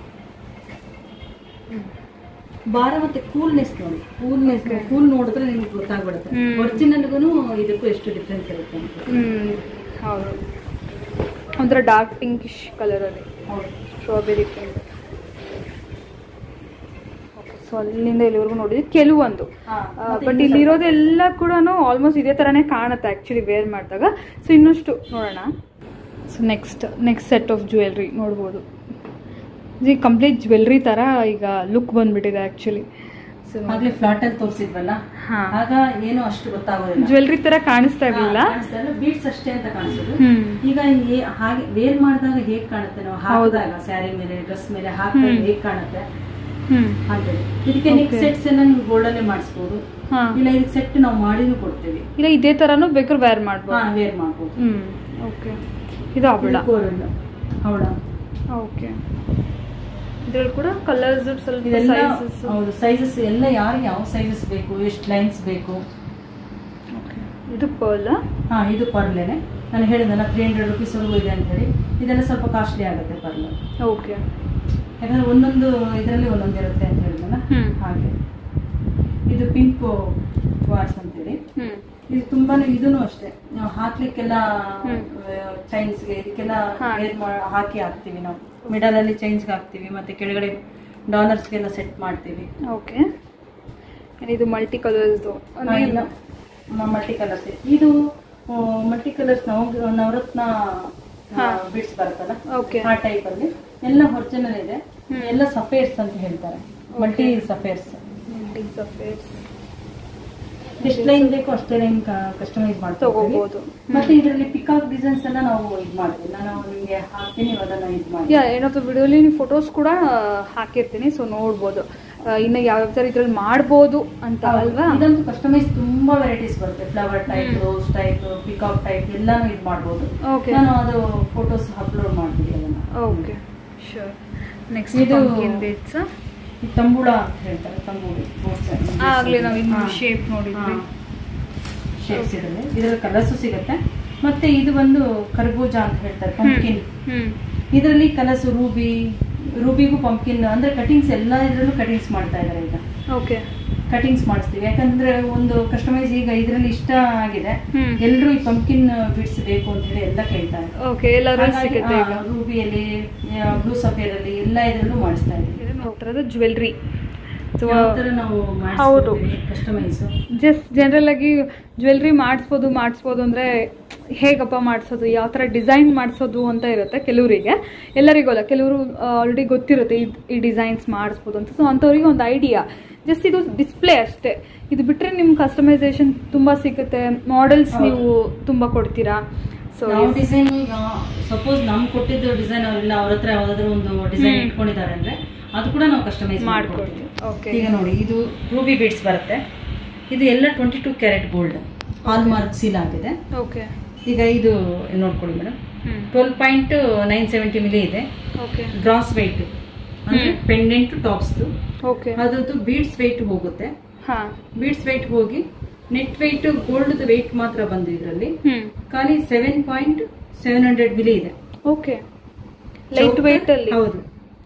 ಭಾರ ಮತ್ತೆ ಕೂಲ್ನೆಸ್ ನೋಡಿ ಕೂಲ್ನೆಸ್ ಕೂಲ್ ನೋಡಿದ್ರೆ ನಿಮ್ಗೆ ಗೊತ್ತಾಗ್ಬಿಡುತ್ತೆ ಹ್ಮ್. ಒರಿಜಿನಲ್ಗೂ ಇದಕ್ಕೂ ಎಷ್ಟು ಡಿಫ್ರೆನ್ಸ್ ಇರುತ್ತೆ ಅಂತ ಹ್ಞೂ ಹೌದು ಒಂಥರ ಡಾರ್ಕ್ ಪಿಂಕಿಶ್ ಕಲರಲ್ಲಿ ಹೌದು ಸ್ಟ್ರಾಬೆರಿ ಪಿಂಕ್ ಓಕೆ ಸೊ ಅಲ್ಲಿಂದ ಇಲ್ಲಿವರೆಗೂ ನೋಡಿದ್ವಿ ಕೆಲವೊಂದು ಹಾ, ಮತ್ತೆ ಬಟ್ ಇದು ಇಲ್ಲಿರೋದೆಲ್ಲ ಕೂಡ ಆಲ್ಮೋಸ್ಟ್ ಇದೇ ಥರನೇ ಕಾಣುತ್ತೆ ಆ್ಯಕ್ಚುಲಿ ವೇರ್ ಮಾಡಿದಾಗ ಸೊ ಇನ್ನಷ್ಟು ನೋಡೋಣ so next next set of jewellery ನೋಡ್ಬೋದು ಈ ಕಂಪ್ಲೀಟ್ ಜ್ಯುವೆಲ್ರಿ ಥರ ಈಗ ಲುಕ್ ಬಂದ್ಬಿಟ್ಟಿದೆ ಆ್ಯಕ್ಚುಲಿ ಸೊ ಆಗ್ಲೇ ಫ್ಲಾಟ್ ಅಲ್ಲಿ ತೋರಿಸಿದ್ವಲ್ಲ ಹಾಂ ಆಗ ಏನು ಅಷ್ಟು ಗೊತ್ತಾಗೋದಿಲ್ಲ ಜ್ಯುವೆಲ್ರಿ ಥರ ಕಾಣಿಸ್ತಾ ಇರಲಿಲ್ಲ ಬೀಟ್ಸ್ ಅಷ್ಟೇ ಅಂತ ಕಾಣಿಸೋದು ಹ್ಮ್ ಈಗ ಏ- ಹಾಗೆ ವೇರ್ ಮಾಡಿದಾಗ ಹೇಗ್ ಕಾಣುತ್ತೆ ನಾವು ಹಾಕಿದಾಗ ಸ್ಯಾರಿ ಮೇಲೆ ಡ್ರೆಸ್ ಮೇಲೆ ಹಾಕಿದಾಗ ಹ್ಮ್. ಹೇಗ್ ಕಾಣುತ್ತೆ ಹ್ಮ್ ಅಂತೇಳಿ ಇದಕ್ಕೆ ನೆಕ್ Okay. ಸೆಟ್ಸ್ ಎಲ್ಲ ನೀವು ಗೋಲ್ಡ್ ಅಲ್ಲೇ ಮಾಡಿಸ್ಬೋದು ಹಾ ಇಲ್ಲ ಇದಕ್ಕೆ ಸೆಟ್ ನಾವು ಮಾಡಿನೂ ಕೊಡ್ತೀವಿ ಇಲ್ಲ ಇದೇ ಥರನೂ ಬೇಕಾದ್ರೆ ವೇರ್ ಮಾಡ್ಬೋದು ಹಾ ವೇರ್ ಮಾಡ್ಬೋದು ಹ್ಮ್ ಓಕೆ ಇದು ಅವಳ ಕೋರಲ್ ಹೌಡ ಓಕೆ ಇದ್ರಲ್ಲಿ ಕೂಡ ಕಲರ್ಸ್ ಸ್ವಲ್ಪ ಇದೆಲ್ಲ ಸೈಜಸ್ ಹೌದು ಸೈಜಸ್ ಎಲ್ಲ ಯಾರಿಗೆ ಯಾವ ಸೈಜಸ್ ಬೇಕು ಎಷ್ಟು ಲೈನ್ಸ್ ಬೇಕು ಇದು ಪರ್ಲ್ ಹಾ ಇದು ಪರ್ಲೇನೆ ನಾನು ಹೇಳಿದಲ್ಲ ತ್ರೀ ಹಂಡ್ರೆಡ್ ರುಪೀಸ್ ವರೆಗೂ ಇದೆ ಅಂತ ಹೇಳಿ ಇದೆಲ್ಲ ಸ್ವಲ್ಪ ಕಾಸ್ಟ್ಲಿ ಆಗುತ್ತೆ ಪರ್ಲ್ ಓಕೆ ಯಾಕಂದ್ರೆ ಒಂದೊಂದು ಇದರಲ್ಲಿ ಒಂದೊಂದು ಇರುತ್ತೆ ಅಂತ ಹೇಳಿದಲ್ಲ ಹ್ಮ್. ಹಾಗೆ ಇದು ಪಿಂಕ್ ವಾರ್ಸ್ ಅಂತೇಳಿ ಹ್ಮ್ ಇದು ತುಂಬಾನೇ ಇದೂನು ಅಷ್ಟೇ ನಾವು ಹಾಕ್ಲಿಕ್ಕೆಲ್ಲ ಹ್ಮ್. ಚೈನ್ಸ್ಗೆ ಇದಕ್ಕೆಲ್ಲ ಹಾ. ವೇರ್ ಮಾ- ಹಾಕಿ ಹಾಕ್ತೀವಿ ನಾವು ಮಿಡಲ್ ಅಲ್ಲಿ ಚೈನ್ಸ್ಗೆ ಹಾಕ್ತೀವಿ ಮತ್ತೆ ಕೆಳಗಡೆ ಡಾಲರ್ಸ್ಗೆಲ್ಲ ಸೆಟ್ ಮಾಡ್ತೀವಿ ಓಕೆ ಇದು ಮಲ್ಟಿ ಕಲರ್ಸ್ದು ಹಾ, ಇಲ್ಲ ಮಲ್ಟಿ ಕಲರ್ಸ್ ಇದು ಮಲ್ಟಿ ಕಲರ್ಸ್ ನವ ನವರತ್ನ ಹಾ. ಬಿಡ್ಸ್ ಬರುತ್ತಲ್ಲ ಓಕೆ ಆ ಟೈಪ್ ಅಲ್ಲಿ ಎಲ್ಲ ಒರಿಜಿನಲ್ ಇದೆ ಹ್ಮ್. ಎಲ್ಲ ಸಫೇರ್ಸ್ ಅಂತ ಹೇಳ್ತಾರೆ ಮಲ್ಟಿ ಸಫೇರ್ಸ್ ಮಲ್ಟಿ ಸಫೇರ್ಸ್ ಎಷ್ಟು ಲೈನ್ ಬೇಕು ಅಷ್ಟೇ ಲೈನ್ ಕಸ್ಟಮೈಸ್ ಮಾಡ್ತೀವಿ ತಗೋಬಹುದು ಮತ್ತೆ ಇದರಲ್ಲಿ ಪಿಕಾಕ್ ಡಿಸೈನ್ಸ್ ಎಲ್ಲ ನಾವು ಇದು ಮಾಡ್ತೀವಿ ನಾನು ನಿಮಗೆ ಹಾಕ್ತೀನಿ ನೀವು ಅದನ್ನ ಇದು ಮಾಡಿ ಯಾ ಏನೋ ವಿಡಿಯೋಲಿ ನೀವು ಫೋಟೋಸ್ ಕೂಡ ಹಾಕಿರ್ತೀನಿ ಸೊ ನೋಡ್ಬೋದು ಆ, ಇನ್ನು ಯಾವ್ಯಾವ ಥರ ಇದ್ರಲ್ಲಿ ಮಾಡ್ಬೋದು ಅಂತ ಅಲ್ವಾ ಇದಂತೂ ಕಸ್ಟಮೈಸ್ ತುಂಬಾ ವೆರೈಟೀಸ್ ಬರುತ್ತೆ ಫ್ಲವರ್ ಟೈಪ್ ಹ್ಮ್. ರೋಸ್ ಟೈಪ್ ಪಿಕಾಕ್ ಟೈಪ್ ಎಲ್ಲಾನು ಇದು ಮಾಡ್ಬೋದು ಓಕೆ ನಾನು ಅದು ಫೋಟೋಸ್ ಅಪ್ಲೋಡ್ ಮಾಡ್ತೀನಿ ಅದನ್ನ ಓಕೆ ಶೋರ್ ನೆಕ್ಸ್ಟ್ ಇದು- ಇದು ಬೀಟ್ಸ್ ಈ ತಂಬೂಳ ಅಂತ ಹೇಳ್ತಾರೆ ತಂಬೂಳಿ ಆಗ್ಲೇ ನಾವು ಇನ್ನು ಶೇಪ್ ನೋಡಿದ್ವಿ ಶೇಪ್ಸ್ ಇರುತ್ತೆ ಇದರಲ್ಲಿ ಕಲರ್ಸು ಸಿಗುತ್ತೆ ಮತ್ತೆ ಇದು ಬಂದು ಕರ್ಬೂಜ ಅಂತ ಹೇಳ್ತಾರೆ ಪಂಪ್ಕಿನ್ ಹ್ಮ್ ಇದರಲ್ಲಿ ಕಲರ್ಸ್ ರೂಬಿ ರೂಬಿಗೂ ಪಂಪ್ಕಿನ್ ಅಂದ್ರೆ ಕಟಿಂಗ್ಸ್ ಎಲ್ಲ ಇದರಲ್ಲೂ ಕಟಿಂಗ್ಸ್ ಮಾಡ್ತಾ ಇದ್ದಾರೆ ಈಗ ಓಕೆ ಕಟಿಂಗ್ಸ್ ಮಾಡಿಸ್ತೀವಿ ಯಾಕಂದ್ರೆ ಒಂದು ಕಸ್ಟಮೈಸ್ ಈಗ ಇದರಲ್ಲಿ ಇಷ್ಟ ಆಗಿದೆ ಹ್ಮ್ ಎಲ್ಲರೂ ಈ ಪಂಪ್ಕಿನ್ ಬಿಡ್ಸ್ ಬೇಕು ಅಂತ ಹೇಳಿ ಎಲ್ಲ ಕೇಳ್ತಾರೆ ಓಕೆ ಎಲ್ಲರೂ ಸಿಗುತ್ತೆ ಈಗ ರೂಬಿಯಲ್ಲಿ ಬ್ಲೂ ಸಫೇರ್ ಅಲ್ಲಿ ಎಲ್ಲ ಇದರಲ್ಲೂ ಮಾಡಿಸ್ತಾ ಇದ್ದೀವಿ ನಾವು ಥರದ ಜ್ಯುವೆಲ್ರಿ ಯಾವ ಥರ ನಾವು ಹೌದು. ಕಸ್ಟಮೈಸ್ ಜಸ್ಟ್ ಜನರಲ್ ಆಗಿ ಜ್ಯುವೆಲ್ರಿ ಮಾಡಿಸ್ಬೋದು ಮಾಡಿಸ್ಬೋದು ಅಂದರೆ ಹೇಗಪ್ಪ ಮಾಡಿಸೋದು ಯಾವ ಥರ ಡಿಸೈನ್ ಮಾಡಿಸೋದು ಅಂತ ಇರುತ್ತೆ ಕೆಲವರಿಗೆ ಎಲ್ಲರಿಗೂ ಅಲ್ಲ ಕೆಲವರು ಆಲ್ರೆಡಿ ಗೊತ್ತಿರುತ್ತೆ ಈ ಈ ಡಿಸೈನ್ಸ್ ಮಾಡಿಸ್ಬೋದು ಅಂತ ಸೊ ಅಂಥವ್ರಿಗೆ ಒಂದು ಐಡಿಯಾ ಜಸ್ಟ್ ಇದು ಡಿಸ್ಪ್ಲೇ ಅಷ್ಟೇ ಇದು ಬಿಟ್ಟರೆ ನಿಮ್ಮ ಕಸ್ಟಮೈಸೇಷನ್ ತುಂಬ ಸಿಗುತ್ತೆ ಮಾಡೆಲ್ಸ್ ಹೌದು. ನೀವು ತುಂಬ ಕೊಡ್ತೀರಾ ಸೊ ನಾವು ಡಿಸೈನ್ ಸಪೋಸ್ ನಮ್ ಕೊಟ್ಟಿದ್ದು ಡಿಸೈನ್ ಅವರಿಲ್ಲ ಅವ್ರ ಹತ್ರ ಯಾವ್ದಾದ್ರು ಒಂದು ಡಿಸೈನ್ ಹ್ಮ್. ಇಟ್ಕೊಂಡಿದ್ದಾರೆ ಅಂದ್ರೆ ಅದು ಕೂಡ ನಾವು ಕಸ್ಟಮೈಸ್ ಮಾಡ್ಕೊಡ್ತೀವಿ ಮಾಡ್ಕೊಡ್ತೀವಿ ಓಕೆ ಈಗ ನೋಡಿ ಇದು ರೂಬಿ ಬೀಡ್ಸ್ ಬರುತ್ತೆ ಇದು ಎಲ್ಲ twenty two carat gold hallmark seal ಆಗಿದೆ ಓಕೆ ಈಗ ಇದು ನೋಡ್ಕೊಳ್ಳಿ ಮೇಡಮ್ ಹ್ಞೂ twelve point nine seventy milli ಇದೆ ಓಕೆ ಗ್ರಾಸ್ ವೆಯ್ಟ್ ಅಂದ್ರೆ ಹ್ಮ್. ಪೆಂಡೆಂಟ್ ಟಾಪ್ಸ್ದು ಓಕೆ ಅದ್ರದ್ದು ಬೀಡ್ಸ್ ವೆಯ್ಟ್ ಹೋಗುತ್ತೆ ಹಾಂ ಬೀಡ್ಸ್ ವೆಯ್ಟ್ ಹೋಗಿ ನೆಟ್ ವೆಯ್ಟ್ ಗೋಲ್ಡ್ ವೆಯ್ಟ್ ಮಾತ್ರ ಬಂದು ಇದರಲ್ಲಿ ಹ್ಞೂ ಖಾಲಿ seven point seven hundred milli ಇದೆ ಓಕೆ ಲೈಟ್ ಚೌಕ- ವೆಯ್ಟ್ ಅಲ್ಲಿ ಹೌದು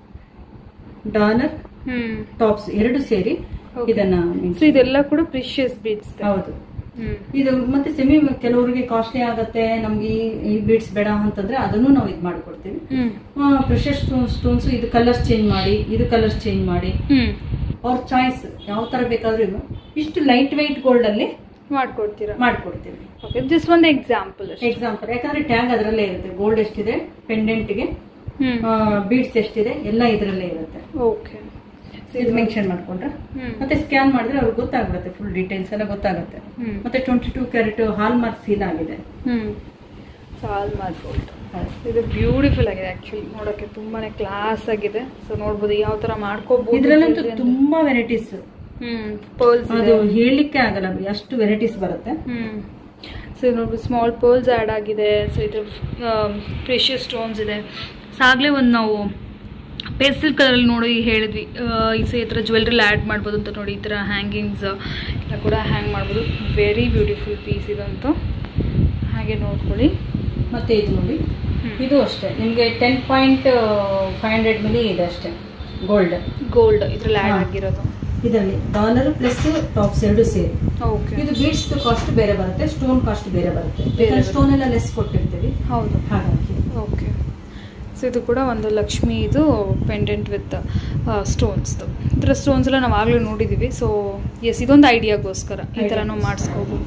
ಡಾಲರ್ ಹ್ಮ್ ಟಾಪ್ಸ್ ಎರಡು ಸೇರಿ Okay. ಇದನ್ನ ಸೊ ಇದೆಲ್ಲ ಕೂಡ ಪ್ರಿಷಿಯಸ್ ಬೀಡ್ಸ್ ಹೌದು ಹ್ಮ್ ಇದು ಮತ್ತೆ ಸೆಮಿ ಕೆಲವರಿಗೆ ಕಾಸ್ಟ್ಲಿ ಆಗತ್ತೆ ನಮ್ಗೆ ಈ- ಈ ಬೀಡ್ಸ್ ಬೇಡ ಅಂತಂದ್ರೆ ಅದನ್ನು ನಾವು ಇದು ಮಾಡ್ಕೊಡ್ತೀವಿ ಹ್ಮ್ ಪ್ರೆಷರ್ ಸ್ಟೋನ್ಸ್ ಇದು ಕಲರ್ಸ್ ಚೇಂಜ್ ಮಾಡಿ ಇದು ಕಲರ್ಸ್ ಚೇಂಜ್ ಮಾಡಿ ಹ್ಮ್ ಅವ್ರ ಚಾಯ್ಸ್ ಯಾವ ತರ ಬೇಕಾದ್ರೂ ಇದು. ಇಷ್ಟು ಲೈಟ್ ವೈಟ್ ಗೋಲ್ಡ್ ಅಲ್ಲಿ ಮಾಡ್ಕೊಡ್ತೀರಾ ಮಾಡ್ಕೊಡ್ತೀವಿ ಓಕೆ ಜಸ್ಟ್ ಒಂದು ಎಕ್ಸಾಂಪಲ್ ಅಷ್ಟೇ ಎಕ್ಸಾಂಪಲ್ ಯಾಕಂದ್ರೆ ಟ್ಯಾಗ್ ಅದರಲ್ಲೇ ಇರುತ್ತೆ ಗೋಲ್ಡ್ ಎಷ್ಟಿದೆ ಪೆಂಡೆಂಟ್ಗೆ ಹ್ಮ್ ಬೀಡ್ಸ್ ಎಷ್ಟಿದೆ ಎಲ್ಲ ಇದರಲ್ಲೇ ಇರುತ್ತೆ ಓಕೆ ಇದು ಮೆನ್ಷನ್ ಮಾಡ್ಕೊಂಡ್ರೆ ಹ್ಮ್ ಮತ್ತೆ ಸ್ಕ್ಯಾನ್ ಮಾಡಿದ್ರೆ ಅವ್ರಿಗೆ ಗೊತ್ತಾಗ್ಬಿಡುತ್ತೆ ಫುಲ್ ಡೀಟೇಲ್ಸ್ ಎಲ್ಲ ಗೊತ್ತಾಗುತ್ತೆ ಹ್ಮ್ ಮತ್ತೆ twenty two carat hallmark seal ಆಗಿದೆ ಹ್ಮ್ ಸಾಲ್ ಮಾಡ್ಬೋದು ಹೌದು. ಇದು ಬ್ಯೂಟಿಫುಲ್ ಆಗಿದೆ ಆಕ್ಚುಲಿ ನೋಡೋಕೆ ತುಂಬಾನೇ ಕ್ಲಾಸ್ ಆಗಿದೆ ಸೊ ನೋಡ್ಬೋದು ಯಾವ ತರ ಮಾಡ್ಕೋಬಹುದು ಇದ್ರಲ್ಲಂತೂ ತುಂಬಾ ವೆರೈಟೀಸ್ ಹ್ಮ್ ಪರ್ಲ್ಸ್ ಅದು ಹೇಳಲಿಕ್ಕೆ ಆಗಲ್ಲ ಬಿಡಿ, ಅಷ್ಟು ವೆರೈಟೀಸ್ ಬರುತ್ತೆ ಹ್ಮ್ ಸೊ ನೋಡ್ಬೋದು ಸ್ಮಾಲ್ ಪರ್ಲ್ಸ್ ಆ್ಯಡ್ ಆಗಿದೆ ಸೊ ಇದು ಪ್ರೆಷಿಯಸ್ ಸ್ಟೋನ್ಸ್ ಇದೆ ಸೊ ಆಗಲೇ ಒಂದು ನಾವು ಪೇಸ್ಟಲ್ ಕಲರಲ್ಲಿ ನೋಡಿ ಹೇಳಿದ್ವಿ ಆ, ಈ ಸೊ ಈ ಥರ ಜ್ಯುವೆಲ್ರಿಲಿ ಆ್ಯಡ್ ಮಾಡ್ಬೋದು ಅಂತ ನೋಡಿ ಈ ಥರ ಹ್ಯಾಂಗಿಂಗ್ಸ್ ಎಲ್ಲ ಕೂಡ ಹ್ಯಾಂಗ್ ಮಾಡ್ಬೋದು ವೆರಿ ಬ್ಯೂಟಿಫುಲ್ ಪೀಸ್ ಇದಂತೂ ಹಾಗೆ ನೋಡ್ಕೊಳ್ಳಿ ಮತ್ತೆ ಇದು ನೋಡಿ ಹ್ಮ್. ಇದು ಅಷ್ಟೇ ನಿಮಗೆ ten point five hundred milli ಇದೆ ಅಷ್ಟೇ ಗೋಲ್ಡ್ ಗೋಲ್ಡ್ ಇದ್ರಲ್ಲಿ ಆ್ಯಡ್ ಹಾ. ಆಗಿರೋದು ಇದರಲ್ಲಿ ಡಾಲರ್ ಪ್ಲಸ್ ಟಾಪ್ಸ್ ಎರಡು ಸೇರಿ ಓಕೆ ಇದು ಬೀಡ್ಸ್ ಕಾಸ್ಟ್ ಬೇರೆ ಬರುತ್ತೆ ಸ್ಟೋನ್ ಕಾಸ್ಟ್ ಬೇರೆ ಬರುತ್ತೆ ಬೇರೆ ಸ್ಟೋನ್ ಎಲ್ಲ ಲೆಸ್ ಕೊಟ್ಟಿರ್ತೀವಿ ಹೌದು ಹಾಗಾಗಿ ಓಕೆ ಸೊ ಇದು ಕೂಡ ಒಂದು ಲಕ್ಷ್ಮಿ ಇದು ಪೆಂಡೆಂಟ್ ವಿತ್ ಸ್ಟೋನ್ಸ್ದು ಈ ಥರ ಸ್ಟೋನ್ಸ್ ಎಲ್ಲ ನಾವು ಆಗಲೇ ನೋಡಿದ್ದೀವಿ ಸೊ ಎಸ್ ಇದೊಂದು ಐಡಿಯಾಗೋಸ್ಕರ ಈ ಥರನೂ ಮಾಡಿಸ್ಕೋಬೋದು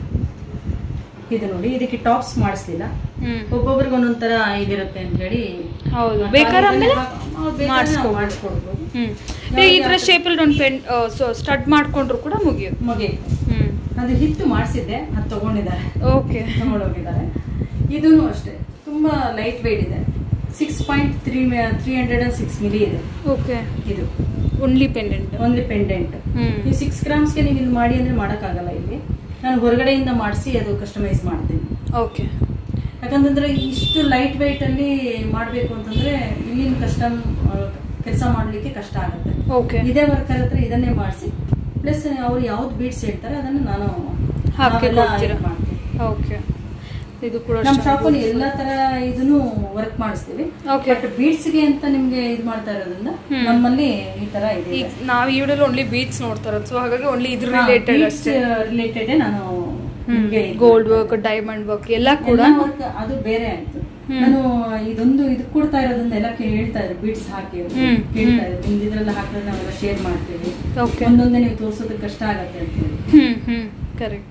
ಇದು ನೋಡಿ ಇದಕ್ಕೆ ಟಾಪ್ಸ್ ಮಾಡಿಸ್ಲಿಲ್ಲ ಹ್ಞೂ ಒಬ್ಬೊಬ್ರಿಗೆ ಒಂದೊಂದ್ ತರ ಇದಿರುತ್ತೆ ಅಂತ ಹೇಳಿ ಹೌದು ಬೇಕಾದ್ರೆ ಆಮೇಲೆ ಮಾಡಿಸ್ಕೊಡ್ಬೋದು ಮಾಡಿಸ್ಕೋಬೋದು ಹ್ಞೂ ಈ ಥರ ಶೇಪಲ್ಲಿ ಒಂದು ಪೆನ್ ಸೊ ಸ್ಟಡ್ ಮಾಡಿಕೊಂಡ್ರು ಕೂಡ ಮುಗಿಯುತ್ತೆ ಮುಗಿಯುತ್ತೆ ಹ್ಞೂ ಅದು ಹಿಟ್ಟು ಮಾಡಿಸಿದ್ದೆ ಅದು ತಗೊಂಡಿದ್ದಾರೆ ಓಕೆ ತಗೊಂಡೋಗಿದ್ದಾರೆ ಇದೂ ಅಷ್ಟೇ ತುಂಬಾ ಲೈಟ್ ವೇಟ್ ಇದೆ six point three three hundred and six milli ಇದೆ ಓಕೆ ಇದು ಓನ್ಲಿ ಪೆಂಡೆಂಟ್ ಓನ್ಲಿ ಪೆಂಡೆಂಟ್ ಹ್ಞೂ ಈ ಸಿಕ್ಸ್ ಗ್ರಾಮ್ಸ್ಗೆ ನೀವು ಇಲ್ಲಿ ಮಾಡಿ ಅಂದ್ರೆ ಮಾಡೋಕ್ಕಾಗಲ್ಲ ಇಲ್ಲಿ ನಾನು ಹೊರಗಡೆಯಿಂದ ಮಾಡಿಸಿ ಅದು ಕಸ್ಟಮೈಸ್ ಮಾಡ್ತೀನಿ ಓಕೆ ಯಾಕಂತಂದ್ರೆ ಇಷ್ಟು ಲೈಟ್ ವೆಯ್ಟ್ ಅಲ್ಲಿ ಮಾಡಬೇಕು ಅಂತಂದ್ರೆ ಇಲ್ಲಿನ ಕಸ್ಟಮ್ ಕೆಲಸ ಮಾಡ್ಲಿಕ್ಕೆ ಕಷ್ಟ ಆಗುತ್ತೆ ಓಕೆ ಇದೇ ವರ್ಕರ್ ಹತ್ರ ಇದನ್ನೇ ಮಾಡಿಸಿ ಪ್ಲಸ್ ಅವ್ರು ಯಾವ್ದು ಬೀಡ್ಸ್ ಹೇಳ್ತಾರೆ ಅದನ್ನು ನಾನು ಹಾಕಿ ನಾವೆಲ್ಲ ಕೊಡ್ತೀರಾ? ಇದು ಮಾಡ್ತೀನಿ. ಓಕೆ ಇದು ಕೂಡ ನಮ್ಮ ಅಷ್ಟೇ ಶಾಪಲ್ಲಿ ಎಲ್ಲಾ ತರ ಇದನ್ನು ವರ್ಕ್ ಮಾಡಿಸ್ತೀವಿ ಓಕೆ ಬಟ್ ಬೀಡ್ಸ್ ಗೆ ಅಂತ ನಿಮ್ಗೆ ಇದು ಮಾಡ್ತಾ ಇರೋದ್ರಿಂದ ಹ್ಮ್. ನಮ್ಮಲ್ಲಿ ಈ ತರ ಇದೆ ಈಗ ನಾವು ಈ ವಿಡಿಯೋಲಿ ಓನ್ಲಿ ಬೀಚ್ ನೋಡ್ತಾ ಇರೋದು ಸೊ ಹಾಗಾಗಿ ಓನ್ಲಿ ಇದ್ರ ರಿಲೇಟೆಡ್ ಅಷ್ಟೇ ರಿಲೇಟೆಡ್ ನಾನು ನಿಮ್ಗೆ ಇದು ಗೋಲ್ಡ್ ವರ್ಕ್ ಡೈಮಂಡ್ ವರ್ಕ್ ಎಲ್ಲ ಕೂಡ ಎಲ್ಲ work ಅದು ಬೇರೆ ಆಯ್ತು ಹ್ಮ್. ನಾನು ಇದೊಂದು ಇದು ಕೊಡ್ತಾ ಇರೋದ್ರಿಂದ ಎಲ್ಲ ಹೇಳ್ತಾ ಇದ್ರು ಬೀಡ್ಸ್ ಹಾಕಿ ಅಂತ ಹ್ಮ್. ಹೇಳ್ತಾ ಇದ್ರು ನಿಮ್ದು ಇದ್ರೆಲ್ಲ ಹಾಕಿದ್ರೆ ನಾವೆಲ್ಲ ಶೇರ್ ಮಾಡ್ತೀವಿ ಓಕೆ ಒಂದೊಂದೇ ನೀವು ತೋರ್ಸೋದಕ್ಕೆ ಕಷ್ಟ ಆಗತ್ತೆ ಅಂತ ಹೇಳಿ ಹ್ಮ್ ಹ್ಮ್ ಕರೆಕ್ಟ್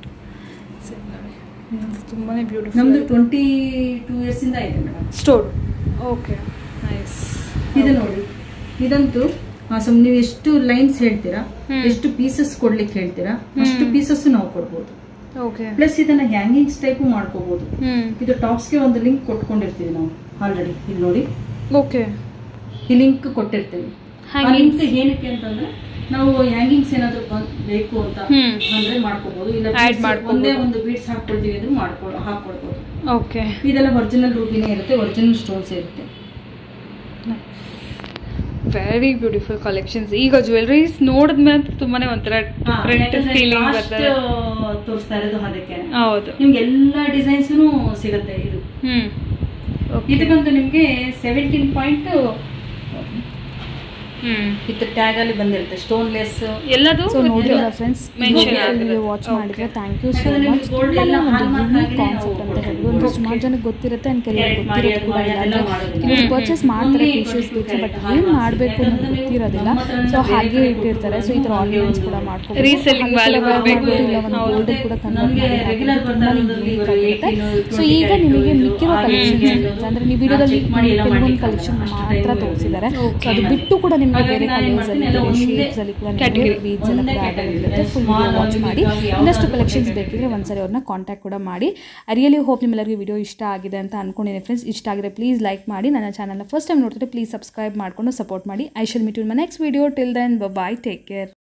ತುಂಬಾನೇ ನಮ್ದು ಬ್ಯೂಟಿಫುಲ್ ಟ್ವೆಂಟಿ ಟೂ ಇಯರ್ಸ್ ಇಂದ ಇದೆ ಮೇಡಮ್ ಸ್ಟೋರ್ ಓಕೆ ನೈಸ್ ಇದು ನೋಡಿ ಇದಂತೂ ಆ, ಸಮ್ ನೀವು ಎಷ್ಟು ಲೈನ್ಸ್ ಹೇಳ್ತೀರಾ ಹ್ಮ್. ಎಷ್ಟು ಪೀಸಸ್ ಕೊಡ್ಲಿಕ್ಕೆ ಹೇಳ್ತೀರಾ ಅಷ್ಟು ಪೀಸಸ್ ನಾವು ಕೊಡ್ಬೋದು ಓಕೆ ಪ್ಲಸ್ ಇದನ್ನ ಹ್ಯಾಂಗಿಂಗ್ಸ್ ಟೈಪು ಮಾಡ್ಕೋಬಹುದು ಹ್ಮ್ ಇದು ಟಾಪ್ಸ್ಗೆ ಒಂದು ಲಿಂಕ್ ಕೊಟ್ಕೊಂಡಿರ್ತೀವಿ ನಾವು ಆಲ್ರೆಡಿ ಇಲ್ಲಿ ನೋಡಿ ಓಕೆ ಈ ಲಿಂಕ್ ಕೊಟ್ಟಿರ್ತೀವಿ ಆ Hangings. ಲಿಂಕ್ ಏನಕ್ಕೆ ಅಂತಂದ್ರೆ ನಾವು ಹ್ಯಾಂಗಿಂಗ್ಸ್ ಏನಾದ್ರು ಬಂದ್- ಬೇಕು ಅಂತ ಹ್ಮ್. ಅಂದ್ರೆ ಮಾಡ್ಕೋಬಹುದು ಇಲ್ಲ Add beads ಮಾಡ್ಕೊಬೋದು. ಒಂದೇ ಒಂದು ಬೀಡ್ಸ್ ಹಾಕೊಳ್ತೀವಿ ಅಂದ್ರೆ ಮಾಡ್ಕೊ ಹಾಕೊಳ್ಬಹುದು ಓಕೆ ಇದೆಲ್ಲ ಒರಿಜಿನಲ್ ರೂಬಿನೇ ಇರುತ್ತೆ ಒರಿಜಿನಲ್ ಸ್ಟೋನ್ಸ್ ಇರುತ್ತೆ ವೆರಿ ಬ್ಯೂಟಿಫುಲ್ ಕಲೆಕ್ಷನ್ಸ್ ಈಗ ಜ್ಯುವೆಲ್ರೀಸ್ ನೋಡಿದ್ಮೇಲೆ ತುಂಬಾನೇ ಒಂಥರ ಡಿಫ್ರೆಂಟ್ ಫೀಲಿಂಗ್ ಬರ್ತದೆ ತೋರಿಸ್ತಾ ಇರೋದು ಅದಕ್ಕೆ ಹೌದು ನಿಮ್ಗೆ ಎಲ್ಲಾ ಡಿಸೈನ್ಸ್ ಸಿಗುತ್ತೆ ಇದು ಹ್ಮ್ ಇದು ಬಂದು ನಿಮ್ಗೆ ಸೆವೆಂಟೀನ್ ಪಾಯಿಂಟ್ ಹ್ಮ್ ವಿತ್ ಟ್ಯಾಗ್ ಅಲ್ಲಿ ಬಂದಿರುತ್ತೆ ಸ್ಟೋನ್ ಲೆಸ್ ಎಲ್ಲದು ಸೊ ನೋಡಿಲ್ಲ ಫ್ರೆಂಡ್ಸ್ ಮೆನ್ಷನ್ ವಿಡಿಯೋ ವಾಚ್ ಮಾಡಿದ್ರೆ ಥ್ಯಾಂಕ್ ಯು ಸೊ ಯಾಕಂದ್ರೆ ಮಚ್ ನಿಮ್ಗೆ gold ಎಲ್ಲ hallmark ಯುನೀಕ್ ಆಗಿದೆ ಕಾನ್ಸೆಪ್ಟ್ ಅಂತ ನಾವು ಹೇಳ್ಬೋದು ಒಂದು ಸುಮಾರು ಜನಕ್ಕೆ ಗೊತ್ತಿರುತ್ತೆ ಆ್ಯಂಡ್ ಕೆಲವರು Carrot ಮಾಡಿ ಗೊತ್ತಿರೋದು ಕೂಡ ಅದು ಇಲ್ಲ ಅದೆಲ್ಲ ಅಂದರೆ ಮಾಡೋದಿಲ್ಲ. ಕೆಲವರು ಹ್ಮ್. ಪರ್ಚೇಸ್ ಮಾಡ್ತಾರೆ Only facials 22 beach but carat ಏನು hallmark ಮಾಡಬೇಕು ಯಾಕಂದ್ರೆ ಅನ್ನೋದು ನೀವು ಗೊತ್ತಿರೋದಿಲ್ಲ ನಮ್ಮ ಹತ್ರನೇ ಸೊ ಬೇರೆ ಹಾಗೆ ಕಡೆ ಇಟ್ಟಿರ್ತಾರೆ ಸೊ ಈ ಥರ ಕೊಟ್ಟು ಆರ್ನಮೆಂಟ್ಸ್ ನಮ್ಗೆ ಕೂಡ ಒಂದು ಮಾಡ್ಕೋಬೋದು Reselling value ಬರ್ಬೇಕು. ಇಲ್ಲ ಒಂದು ಹೌದು. ಗೋಲ್ಡ್ ಕೂಡ ಕನ್ವರ್ಟ್ ನಮ್ಗೆ ಮಾಡಿ regular ತುಂಬಾ ಬಂದಾಗ ಯೂನಿಕ್ ಒಂದು ಆಗಿರುತ್ತೆ 18, ಸೊ ಈಗ 20 ನಿಮಗೆ ಇದು ಮಿಕ್ಕಿರೋ ಹಾಗೆ ಕಲೆಕ್ಷನ್ಸ್ ಹೀಗೆ ಏನಿರುತ್ತೆ ಅಂದರೆ ನೀವು ನಾವು ವಿಡಿಯೋದಲ್ಲಿ check ಮಾಡಿ ಎಲ್ಲ ಕೆಲವೊಂದು ಮಾಡ್ಲಿಕ್ಕೆ ಕಲೆಕ್ಷನ್ ಅಷ್ಟು ಮಾತ್ರ time ತೋರಿಸಿದ್ದಾರೆ ಸೊ Okay. ಅದು ಬಿಟ್ಟು ಕೂಡ ನಿಮಗೆ ಹಾಗಾಗಿ ಬೇರೆ ನಾನು ಏನ್ ಕಲರ್ಸ್ ಅಲ್ಲಿ ಮಾಡ್ತೀನಿ, ಎಲ್ಲ ಬೇರೆ ಒಂದೇ ಶೇಪ್ಸ್ ಅಲ್ಲಿ ಕೂಡ category. ನಿಮಗೆ ಬೀಡ್ಸ್ ಎಲ್ಲ ಒಂದೇ ಕೂಡ category. ಆಗಿರುತ್ತೆ ಫುಲ್ Small ವಿಡಿಯೋ ವಾಚ್ ಒಂದು ಮಾಡಿ big ಆಗಿ ಇನ್ನಷ್ಟು ಯಾವ್ದಾದ್ರು ಕಲೆಕ್ಷನ್ಸ್ category. ಬೇಕಿದ್ರೆ ಒಂದ್ಸರಿ ಅವ್ರನ್ನ ಕಾಂಟ್ಯಾಕ್ಟ್ ಕೂಡ ಮಾಡಿ ಐ ರಿಯಲಿ ಹೋಪ್ ನಿಮ್ಮೆಲ್ಲರಿಗೂ ವಿಡಿಯೋ ಇಷ್ಟ ಆಗಿದೆ ಅಂತ ಅನ್ಕೊಂಡಿದ್ದೀನಿ ಫ್ರೆಂಡ್ಸ್ ಇಷ್ಟ ಆಗಿದೆ ಪ್ಲೀಸ್ ಲೈಕ್ ಮಾಡಿ ನನ್ನ ಚಾನಲ್ನ ಫಸ್ಟ್ ಟೈಮ್ ನೋಡ್ತಿದ್ರೆ ಪ್ಲೀಸ್ ಸಬ್ಸ್ಕ್ರೈಬ್ ಮಾಡಿಕೊಂಡು ಸಪೋರ್ಟ್ ಮಾಡಿ I shall meet you my next video till then bye take care